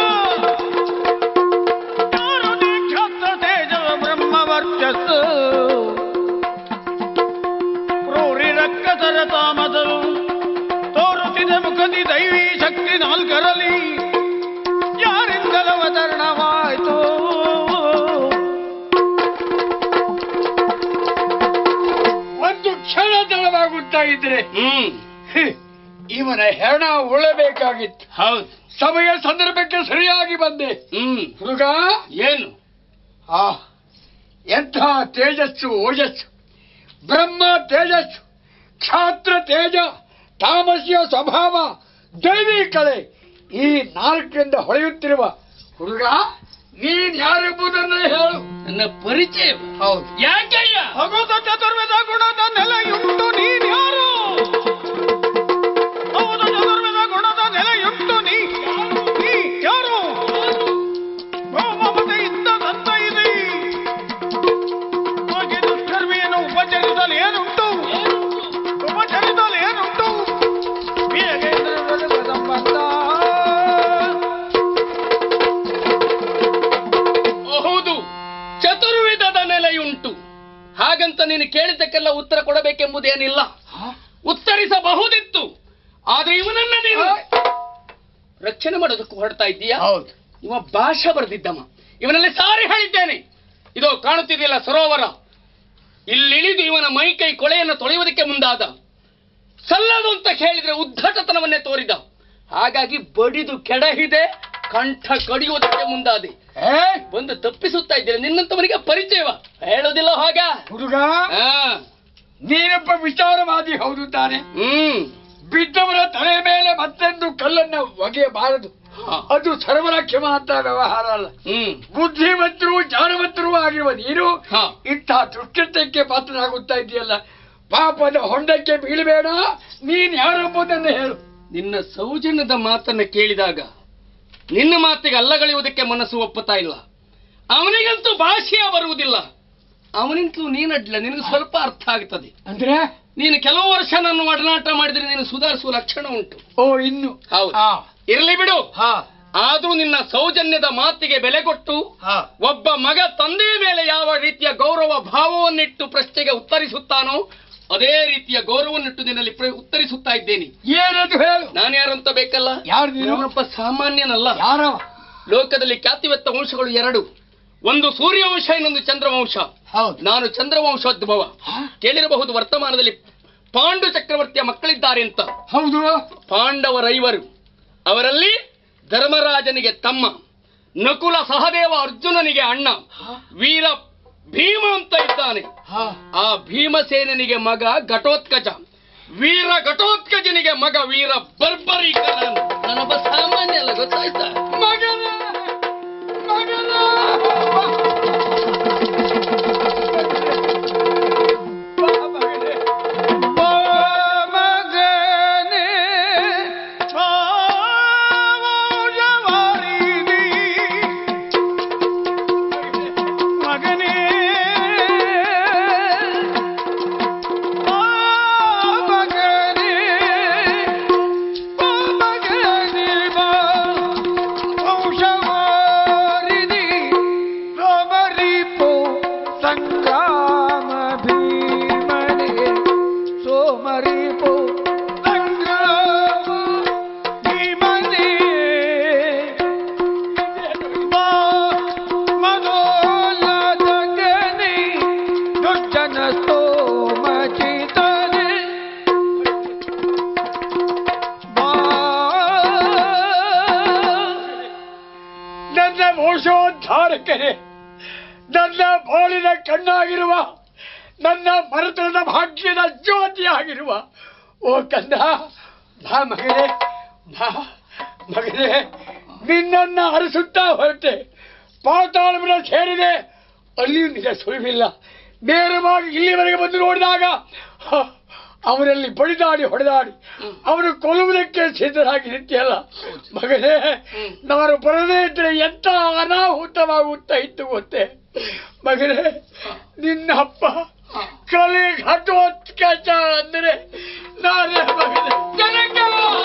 ಯಾರು ನೀ ಗಾತ್ರ ತೇಜ ಬ್ರಹ್ಮ ವರ್ಚಸ್ಸು ಕ್ರೂರಿ ರಕ್ಕಸರ ತಾಮದರು ತೋರುತ್ತಿದೆ ಮುಖದಿ ದೈವಿ ಶಕ್ತಿ ನಾಲ್ಕರಲ್ಲಿ ಯಾರಿಂದಲವತರಣವಾಯಿತು ಒಂದು ಕ್ಷಣ ತಡವಾಗುತ್ತಾ ಇದ್ರೆ ಹ್ಮ್ ಹ್, ಇವನ ಹೆಣ ಉಳಬೇಕಾಗಿತ್ತು ಹೌದು ಸಮಯ ಸಂದರ್ಭಕ್ಕೆ ಸರಿಯಾಗಿ ಬಂದೆ ಹ್ಮ್ ಹುಡುಗ ಏನು ಆ ಎಂಥ ತೇಜಸ್ಸು ಓಜಸ್ಸು ಬ್ರಹ್ಮ ತೇಜಸ್ಸು ಕ್ಷಾತ್ರ ತೇಜ ತಾಮಸ್ಯ ಸ್ವಭಾವ ದೈವಿ ಕಳೆ ಈ ನಾಲ್ಕರಿಂದ ಹೊಳೆಯುತ್ತಿರುವ ಹುಡುಗ ನೀನ್ ಯಾರೆಂಬುದನ್ನು ಹೇಳು ನನ್ನ ಪರಿಚಯ ಹೌದು ಯಾಕಯ್ಯ ಭಗವತ ಚತುರ್ವೇದ ಗುಣದ ನೆಲೆಯುಂಟು ನೀನ್ಯಾರು ಹೌದು ಚತುರ್ವೇದ ಗುಣದ ನೆಲೆಯುಂಟು ನೀ ನೀ ಯಾರು ಮಮತೆಯಿಂದ ನನ್ನ ಇದೆ ಹಾಗೆ ದುಷ್ಕರ್ಮಿಯನ್ನು ಉಪಚರಿಸಲು ಏನುಂಟು ಉಪಚರಿಸಲು ಏನುಂಟು ವೀರಗೇಂದ್ರ ಸಂಬಂಧ ಹೌದು ಚತುರ್ವಿಧದ ನೆಲೆಯುಂಟು ಹಾಗಂತ ನೀನು ಕೇಳಿದ್ದಕ್ಕೆಲ್ಲ ಉತ್ತರ ಕೊಡಬೇಕೆಂಬುದೇನಿಲ್ಲ ಉತ್ತರಿಸಬಹುದಿತ್ತು ಆದ್ರೆ ಇವನನ್ನ ನೀನು ರಕ್ಷಣೆ ಮಾಡೋದಕ್ಕೂ ಹೊರಡ್ತಾ ಇದ್ದೀಯಾ ಹೌದು ಇವ ಭಾಷೆ ಬರೆದಿದ್ದಮ್ಮ ಇವನಲ್ಲಿ ಸಾರಿ ಹೇಳಿದ್ದೇನೆ ಇದು ಕಾಣುತ್ತಿದೆಯಲ್ಲ ಸರೋವರ ಇಲ್ಲಿಳಿದು ಇವನ ಮೈಕೈ ಕೊಳೆಯನ್ನು ತೊಳೆಯುವುದಕ್ಕೆ ಮುಂದಾದ ಸಲ್ಲದು ಅಂತ ಹೇಳಿದ್ರೆ ಉದ್ದಟತನವನ್ನೇ ತೋರಿದ ಹಾಗಾಗಿ ಬಡಿದು ಕೆಡಹಿದೆ ಕಂಠ ಕಡಿಯುವುದಕ್ಕೆ ಮುಂದಾದೆ ಏ ಬಂದು ತಪ್ಪಿಸುತ್ತಾ ಇದ್ದೇನೆ ನಿನ್ನಂತವನಿಗೆ ಪರಿಚಯವ ಹೇಳೋದಿಲ್ಲ ಹಾಗ ಹುಡುಗ ಆ, ನೀನೊಬ್ಬ ವಿಚಾರವಾದಿ ಹೌದು ತಾನೆ ಹ್ಮ್ ಬಿದ್ದವರ ತಲೆ ಮೇಲೆ ಮತ್ತೊಂದು ಕಲ್ಲನ್ನು ಒಗೆಯಬಾರದು ಹಾ. ಅದು ಸರ್ವಲಕ್ಷ್ಯವಂತ ವ್ಯವಹಾರ ಅಲ್ಲ ಹ್ಮ್ ಬುದ್ಧಿವಂತರು ಜ್ಞಾನವಂತರು ಆಗಿರುವ ನೀನು ಹಾ. ಇಂತಹ ದುಷ್ಟತೆಗೆ ಪಾತ್ರನಾಗುತ್ತಾ ಇದೆಯಲ್ಲ ಪಾಪದ ಹೊಂಡಕ್ಕೆ ಬೀಳಬೇಡ ನೀನ್ ಯಾರೆಂಬುದನ್ನು ಹೇಳು ನಿನ್ನ ಸೌಜನ್ಯದ ಮಾತನ್ನ ಕೇಳಿದಾಗ ನಿನ್ನ ಮಾತಿಗೆ ಅಲ್ಲಗಳೆಯುವುದಕ್ಕೆ ಮನಸ್ಸು ಒಪ್ಪುತ್ತಾ ಇಲ್ಲ ಅವನಿಗಂತೂ ಭಾಷೆಯ ಬರುವುದಿಲ್ಲ ಅವನಿಂತಲೂ ನೀನಡ್ಲ ನಿನಗೆ ಸ್ವಲ್ಪ ಅರ್ಥ ಆಗ್ತದೆ ಅಂದ್ರೆ ನೀನು ಕೆಲವು ವರ್ಷ ನನ್ನ ಒಡನಾಟ ಮಾಡಿದ್ರೆ ನೀನು ಸುಧಾರಿಸುವ ಲಕ್ಷಣ ಉಂಟು ಓ ಇನ್ನು ಹೌದು ಹಾ ಇರಲಿ ಬಿಡು ಹಾ ಆದ್ರೂ ನಿನ್ನ ಸೌಜನ್ಯದ ಮಾತಿಗೆ ಬೆಲೆ ಕೊಟ್ಟು ಹಾ ಒಬ್ಬ ಮಗ ತಂದೆಯ ಮೇಲೆ ಯಾವ ರೀತಿಯ ಗೌರವ ಭಾವವನ್ನಿಟ್ಟು ಪ್ರಶ್ನೆಗೆ ಉತ್ತರಿಸುತ್ತಾನೋ ಅದೇ ರೀತಿಯ ಗೌರವನ್ನಿಟ್ಟು ನಿನ್ನಲ್ಲಿ ಪ್ರ- ಉತ್ತರಿಸುತ್ತಾ ಇದ್ದೇನೆ ಏನದು ಹೇಳು ನಾನು ಯಾರಂತ ಬೇಕಲ್ಲ ಯಾರು ನೀನು ನಾನೊಬ್ಬ ಸಾಮಾನ್ಯನಲ್ಲ ಯಾರವ ಲೋಕದಲ್ಲಿ ಖ್ಯಾತಿವೆತ್ತ ವಂಶಗಳು ಎರಡು ಒಂದು ಸೂರ್ಯವಂಶ ಇನ್ನೊಂದು ಚಂದ್ರವಂಶ ಹೌದು ನಾನು ಚಂದ್ರವಂಶೋದ್ಭವ ಕೇಳಿರಬಹುದು ವರ್ತಮಾನದಲ್ಲಿ ಪಾಂಡು ಚಕ್ರವರ್ತಿಯ ಮಕ್ಕಳಿದ್ದಾರೆ ಅಂತ ಹೌದು ಪಾಂಡವರೈವರು ಅವರಲ್ಲಿ ಧರ್ಮರಾಜನಿಗೆ ತಮ್ಮ ನಕುಲ ಸಹದೇವ ಅರ್ಜುನನಿಗೆ ಅಣ್ಣ ವೀರ ಭೀಮ ಅಂತ ಇದ್ದಾನೆ ಹಾ ಆ ಭೀಮಸೇನನಿಗೆ ಮಗ ಘಟೋತ್ಕಜ ವೀರ ಘಟೋತ್ಕಜನಿಗೆ ಮಗ ವೀರ ಬರ್ಬರೀಕರ ನಾನೊಬ್ಬ ಸಾಮಾನ್ಯ ಅಲ್ಲ ಗೊತ್ತಾಯ್ತಾ ಮಗನ ಮಗನ ಬಾ ಮಗನೇ. ಬಾ ಮಗನೇ. ಮಗನೇ ಬಾ ಮಗನೇ. ಬಾ ಮಗನೇ ಬಾ. ವಂಶವಾರಿಧಿ ಸೋಮರಿಪು ಸಂಗ್ರಾಮ ಭೀಮನೆ ಸೋಮರಿಪು ಸಂಗ್ರಾಮ ಭೀಮನೆ ಬಾ ಮನೋಲ್ಲದಗನೆ ದುರ್ಜನ ಸ್ತೋಮಚಿತನೆ ಬಾ ನನ್ನ ವಂಶೋದ್ಧಾರಕರೇ ನನ್ನ ಬಾಳಿನ ಕಣ್ಣಾಗಿರುವ ನನ್ನ ಮರತನದ ಭಾಗ್ಯದ ಜ್ಯೋತಿಯಾಗಿರುವ ಓ ಕಂದ ಬಾ ಮಗನೇ ಬಾ ಮಗನೇ ನಿನ್ನನ್ನ ಹರಿಸುತ್ತಾ ಹೊರಟೆ ಪಾತಾಳವನ್ನು ಸೇರಿದೆ ಅಲ್ಲಿಯೂ ನಿಜ ಸುಳಿವಿಲ್ಲ ನೇರವಾಗಿ ಇಲ್ಲಿವರೆಗೆ ಬಂದು ನೋಡಿದಾಗ ಹ, ಅವರಲ್ಲಿ ಬಡಿದಾಡಿ ಹೊಡೆದಾಡಿ ಅವರು ಕೊಲ್ಲುವುದಕ್ಕೆ ಸಿದ್ಧರಾಗಿ ನಿಂತಿಯಲ್ಲ ಮಗನೇ ನಾನು ಬರದೇ ಇದ್ರೆ ಎಂತ ಅನಾಹುತವಾಗುತ್ತಾ ಇತ್ತು ಗೊತ್ತೇ ಮಗನೇ ನಿನ್ನ ಅಪ್ಪ ಕಲೆ ಘಟೋತ್ಕಚ ಅಂದ್ರೆ ನಾನೇ ಮಗನೇ ಜನಕ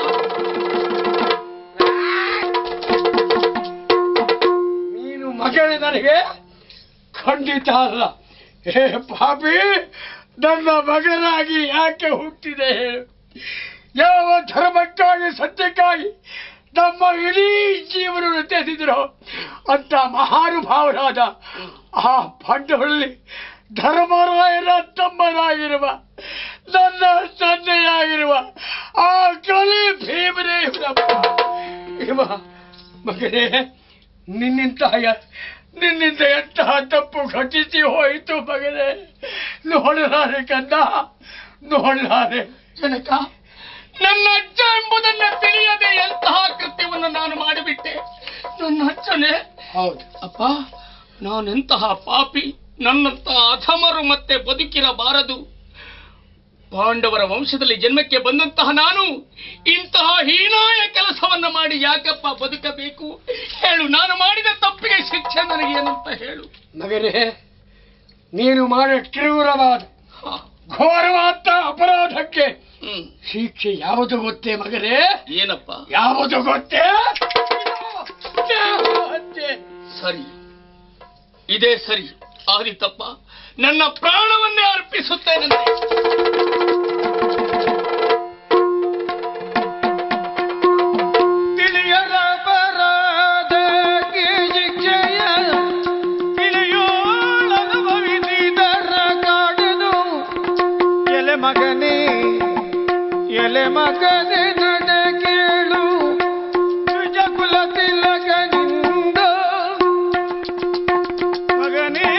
ನೀನು ಮಗನೇ ನನಗೆ ಖಂಡಿತ ಅಲ್ಲ ಹೇ ಪಾಪಿ ನನ್ನ ಮಗನಾಗಿ ಯಾಕೆ ಹುಟ್ಟಿದೆ ಹೇಳು ಯಾವ ಧರ್ಮಕ್ಕಾಗಿ ಸತ್ಯಕ್ಕಾಗಿ ನಮ್ಮ ಇಡೀ ಜೀವನವನ್ನು ತೆಗೆದಿದ್ರು ಅಂತ ಮಹಾನುಭಾವರಾದ ಆ ಪಾಂಡವರಲ್ಲಿ ಧರ್ಮರಾಯನ ತಮ್ಮನಾಗಿರುವ ನನ್ನ ತಂದೆಯಾಗಿರುವ ಆ ಕಲಿ ಭೀಮನೇ ಇವನಪ್ಪ. ಇವ ಮಗನೇ ನಿನ್ನಿಂದ ನಿನ್ನಿಂದ ಎಂತಹ ತಪ್ಪು ಘಟಿಸಿ ಹೋಯಿತು ಮಗನೇ ನೋಡಲಾರೆ ಕಂದ ನೋಡಲಾರೆ ಜನಕ ನನ್ನ ಅಜ್ಜ ಎಂಬುದನ್ನ ತಿಳಿಯದೆ ಎಂತಹ ಕೃತ್ಯವನ್ನು ನಾನು ಮಾಡಿಬಿಟ್ಟೆ ನನ್ನ ಅಜ್ಜನೇ ಹೌದು ಅಪ್ಪ ನಾನೆಂತಹ ಪಾಪಿ ನನ್ನಂತಹ ಅಧಮರು ಮತ್ತೆ ಬದುಕಿರಬಾರದು ಪಾಂಡವರ ವಂಶದಲ್ಲಿ ಜನ್ಮಕ್ಕೆ ಬಂದಂತಹ ನಾನು ಇಂತಹ ಹೀನಾಯ ಕೆಲಸವನ್ನ ಮಾಡಿ ಯಾಕಪ್ಪ ಬದುಕಬೇಕು ಹೇಳು ನಾನು ಮಾಡಿದ ತಪ್ಪಿಗೆ ಶಿಕ್ಷೆ ನನಗೆ ಏನಂತ ಹೇಳು ಮಗನೇ ನೀನು ಮಾಡಿದ ಕ್ರೂರವಾದ ಹಾ, ಘೋರವಾದ ಅಪರಾಧಕ್ಕೆ ಹ್ಮ್ ಶಿಕ್ಷೆ ಯಾವುದು ಗೊತ್ತೇ ಮಗನೇ ಏನಪ್ಪ ಯಾವುದು ಗೊತ್ತೇ ದೇಹ ಹತ್ಯೆ. ಸರಿ ಇದೇ ಸರಿ ಆದಿತಪ್ಪ ನನ್ನ ಪ್ರಾಣವನ್ನೇ ಅರ್ಪಿಸುತ್ತೇನಂತೆ ತಿಳಿಯರ ಬರದಕ್ಕೆ ಶಿಕ್ಷೆಯ ತಿಳಿಯೋಳನುಭವಿಸಿದರ ಕಾಡುದು ಎಲೆ ಮಗನೇ ಎಲೆ ಮಗನೇ ನಡ ಕೇಳು ನಿಜ ಕುಲ ತಿಲಕನಿಂದ ಮಗನೇ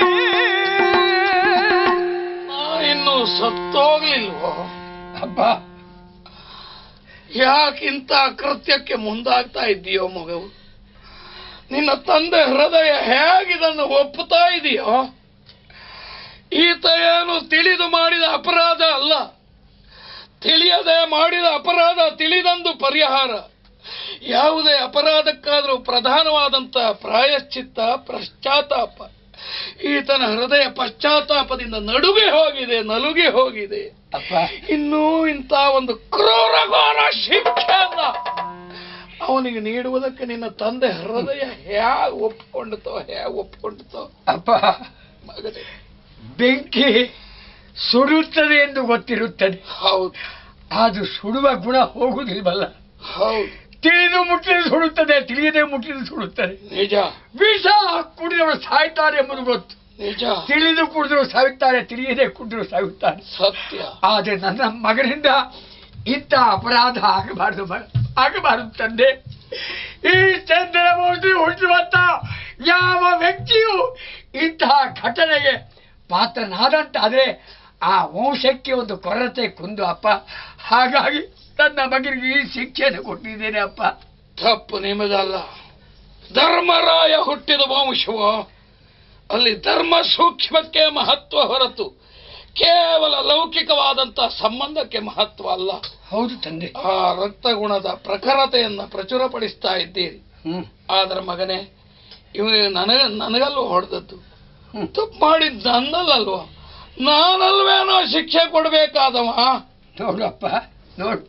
ಇನ್ನು ಸತ್ತೋಗ್ಲಿಲ್ವೋ ಅಬ್ಬ ಯಾಕಿಂತ ಕೃತ್ಯಕ್ಕೆ ಮುಂದಾಗ್ತಾ ಇದ್ದೀಯೋ ಮಗವು ನಿನ್ನ ತಂದೆ ಹೃದಯ ಹೇಗಿದನ್ನು ಒಪ್ಪುತ್ತಾ ಇದೆಯೋ ಈತ ಏನು ತಿಳಿದು ಮಾಡಿದ ಅಪರಾಧ ಅಲ್ಲ ತಿಳಿಯದೆ ಮಾಡಿದ ಅಪರಾಧ ತಿಳಿದಂದು ಪರಿಹಾರ ಯಾವುದೇ ಅಪರಾಧಕ್ಕಾದರೂ ಪ್ರಧಾನವಾದಂತ ಪ್ರಾಯಶ್ಚಿತ್ತ ಪಶ್ಚಾತ್ತಾಪ ಈತನ ಹೃದಯ ಪಶ್ಚಾತ್ತಾಪದಿಂದ ನಡುಗೆ ಹೋಗಿದೆ ನಲುಗಿ ಹೋಗಿದೆ ಅಪ್ಪ ಇನ್ನೂ ಇಂಥ ಒಂದು ಕ್ರೂರಘೋರ ಶಿಕ್ಷೆಯನ್ನ ಅವನಿಗೆ ನೀಡುವುದಕ್ಕೆ ನಿನ್ನ ತಂದೆ ಹೃದಯ ಹೇಗೆ ಒಪ್ಪಿಕೊಂಡಿತೋ ಹೇಗೆ ಒಪ್ಪಿಕೊಂಡಿತೋ ಅಪ್ಪ ಮಗನೇ ಬೆಂಕಿ ಸುಡುತ್ತದೆ ಎಂದು ಗೊತ್ತಿರುತ್ತದೆ ಹೌದು ಅದು ಸುಡುವ ಗುಣ ಹೋಗುವುದಿಲ್ವಲ್ಲ ಹೌದು ತಿಳಿದು ಮುಟ್ಟಿದ ಸುಡುತ್ತದೆ ತಿಳಿಯದೆ ಮುಟ್ಟಿದ ಸುಡುತ್ತದೆ ನಿಜ ವಿಷ ಕುಡಿದವರು ಸಾಯ್ತಾರೆ ಎಂಬುದು ಗೊತ್ತು ನಿಜ ತಿಳಿದು ಕುಡಿದ್ರು ಸಾಯುತ್ತಾರೆ ತಿಳಿಯದೆ ಕುಡಿದ್ರು ಸಾಯುತ್ತಾರೆ ಸತ್ಯ ಆದರೆ ನನ್ನ ಮಗನಿಂದ ಇಂಥ ಅಪರಾಧ ಆಗಬಾರದು ಮ- ಆಗಬಾರದು ತಂದೆ ಈ ಚಂದ್ರ ಮೋದಿ ಹುಟ್ಟುವಂತ ಯಾವ ವ್ಯಕ್ತಿಯು ಇಂತಹ ಘಟನೆಗೆ ಪಾತ್ರನಾದಂತಾದ್ರೆ ಆ ವಂಶಕ್ಕೆ ಒಂದು ಕೊರತೆ ಕುಂದು ಅಪ್ಪ ಹಾಗಾಗಿ ನನ್ನ ಮಗನಿಗೆ ಈ ಶಿಕ್ಷೆಯನ್ನು ಕೊಟ್ಟಿದ್ದೇನೆ ಅಪ್ಪ ತಪ್ಪು ನಿಮ್ಮದಲ್ಲ ಧರ್ಮರಾಯ ಹುಟ್ಟಿದ ವಂಶವು ಅಲ್ಲಿ ಧರ್ಮ ಸೂಕ್ಷ್ಮಕ್ಕೆ ಮಹತ್ವ ಹೊರತು ಕೇವಲ ಲೌಕಿಕವಾದಂತ ಸಂಬಂಧಕ್ಕೆ ಮಹತ್ವ ಅಲ್ಲ ಹೌದು ತಂದೆ ಆ ರಕ್ತಗುಣದ ಪ್ರಖರತೆಯನ್ನ ಪ್ರಚುರಪಡಿಸ್ತಾ ಇದ್ದೀರಿ ಹ್ಮ್ ಆದ್ರೆ ಮಗನೇ ಇವನಿಗೆ ನನಗ ನನಗಲ್ಲೂ ಹೊಡೆದದ್ದು ಹ್ಮ್. ತಪ್ಪು ಮಾಡಿದ್ ನನ್ನಲ್ಲಲ್ವ ನಾನಲ್ವೇನೋ ಶಿಕ್ಷೆ ಕೊಡ್ಬೇಕಾದವ ನೋಡು ಅಪ್ಪ ನೋಡು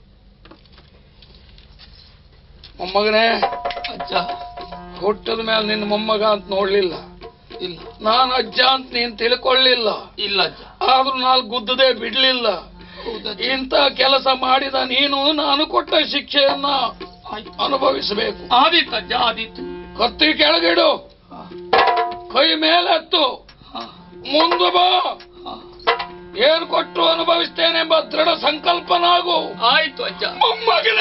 ಮೊಮ್ಮಗನೇ ಅಜ್ಜ ಹುಟ್ಟದ ಮೇಲೆ ನಿನ್ನ ಮೊಮ್ಮಗ ಅಂತ ನೋಡ್ಲಿಲ್ಲ ಇಲ್ಲ ನಾನು ಅಜ್ಜ ಅಂತ ನೀನ್ ತಿಳ್ಕೊಳ್ಳಿಲ್ಲ ಇಲ್ಲ ಅಜ್ಜ ಆದ್ರೂ ನಾಲ್ಕು ಗುದ್ದದೆ ಬಿಡ್ಲಿಲ್ಲ ಇಂಥ ಕೆಲಸ ಮಾಡಿದ ನೀನು ನಾನು ಕೊಟ್ಟ ಶಿಕ್ಷೆಯನ್ನ ಅನುಭವಿಸಬೇಕು ಆದೀತು ಅಜ್ಜ ಆದೀತು ಕತ್ತಿ ಕೆಳಗಿಡು ಕೈ ಮೇಲೆತ್ತು ಮುಂದೆ ಬಾ ಏನ್ ಕೊಟ್ಟು ಅನುಭವಿಸ್ತೇನೆ ಎಂಬ ದೃಢ ಸಂಕಲ್ಪನಾಗು ಆಯ್ತು ಅಜ್ಜ ಮೊಮ್ಮಗನ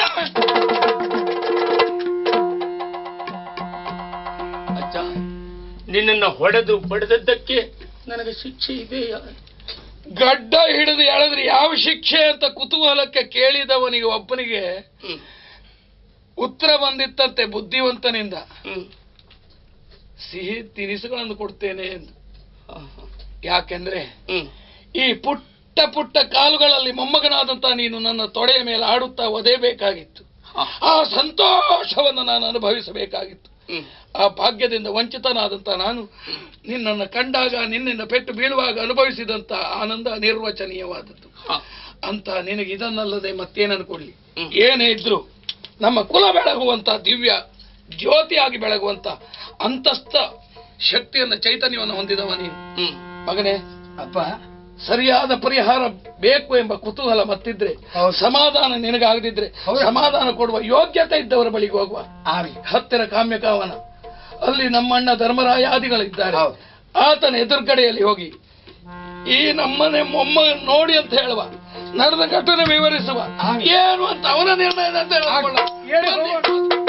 ಅಜ್ಜ ನಿನ್ನನ್ನು ಹೊಡೆದು ಬಡಿದದ್ದಕ್ಕೆ ನನಗೆ ಶಿಕ್ಷೆ ಇದೆಯಾ ಗಡ್ಡ ಹಿಡಿದು ಎಳೆದ್ರೆ ಯಾವ ಶಿಕ್ಷೆ ಅಂತ ಕುತೂಹಲಕ್ಕೆ ಕೇಳಿದವನಿಗೆ ಒಬ್ಬನಿಗೆ ಹ್ಮ್. ಉತ್ತರ ಬಂದಿತ್ತಂತೆ ಬುದ್ಧಿವಂತನಿಂದ ಹ್ಮ್. ಸಿಹಿ ತಿನಿಸುಗಳನ್ನು ಕೊಡ್ತೇನೆ ಎಂದು ಹ, ಯಾಕೆಂದ್ರೆ ಹ್ಮ್. ಈ ಪುಟ್ಟ ಪುಟ್ಟ ಕಾಲುಗಳಲ್ಲಿ ಮೊಮ್ಮಗನಾದಂತ ನೀನು ನನ್ನ ತೊಡೆಯ ಮೇಲೆ ಆಡುತ್ತಾ ಒದೇಬೇಕಾಗಿತ್ತು ಹ. ಆ ಸಂತೋಷವನ್ನು ನಾನು ಅನುಭವಿಸಬೇಕಾಗಿತ್ತು ಹ್ಮ್. ಆ ಭಾಗ್ಯದಿಂದ ವಂಚಿತನಾದಂತ ನಾನು ನಿನ್ನನ್ನು ಕಂಡಾಗ ನಿನ್ನಿಂದ ಪೆಟ್ಟು ಬೀಳುವಾಗ ಅನುಭವಿಸಿದಂತ ಆನಂದ ನಿರ್ವಚನೀಯವಾದದ್ದು ಹ. ಅಂತ ನಿನಗೆ ಇದನ್ನಲ್ಲದೆ ಮತ್ತೇನನ್ನು ಕೊಡ್ಲಿ ಹ್ಮ್. ಏನೇ ಇದ್ರು ನಮ್ಮ ಕುಲ ಬೆಳಗುವಂತ ದಿವ್ಯ ಜ್ಯೋತಿಯಾಗಿ ಬೆಳಗುವಂತ ಅಂತಸ್ಥ ಶಕ್ತಿಯನ್ನ ಚೈತನ್ಯವನ್ನು ಹೊಂದಿದವ ನೀನು ಹ್ಮ್. ಮಗನೇ ಅಪ್ಪ ಸರಿಯಾದ ಪರಿಹಾರ ಬೇಕು ಎಂಬ ಕುತೂಹಲ ಮತ್ತಿದ್ರೆ ಹೌದು. ಸಮಾಧಾನ ನಿನಗಾಗದಿದ್ರೆ ಹೌದು. ಸಮಾಧಾನ ಕೊಡುವ ಯೋಗ್ಯತೆ ಇದ್ದವರ ಬಳಿಗೆ ಹೋಗುವ ಆಗ್ಲಿ ಹತ್ತಿರ ಕಾಮ್ಯಕಾವನ ಅಲ್ಲಿ ನಮ್ಮಣ್ಣ ಧರ್ಮರಾಯಾದಿಗಳಿದ್ದಾರೆ ಹೌದು. ಆತನ ಎದುರುಗಡೆಯಲ್ಲಿ ಹೋಗಿ ಈ ನಮ್ಮನೆ ಮೊಮ್ಮ ನೋಡಿ ಅಂತ ಹೇಳುವ ನಡೆದ ಘಟನೆ ವಿವರಿಸುವ ಆಗ್ಲಿ. ಏನು ಅಂತ ಅವನ ನಿರ್ಣಯ ಅಂತ ಆಗ್ಲಿ. ಹೇಳಿ ಹೋಗೋಣ.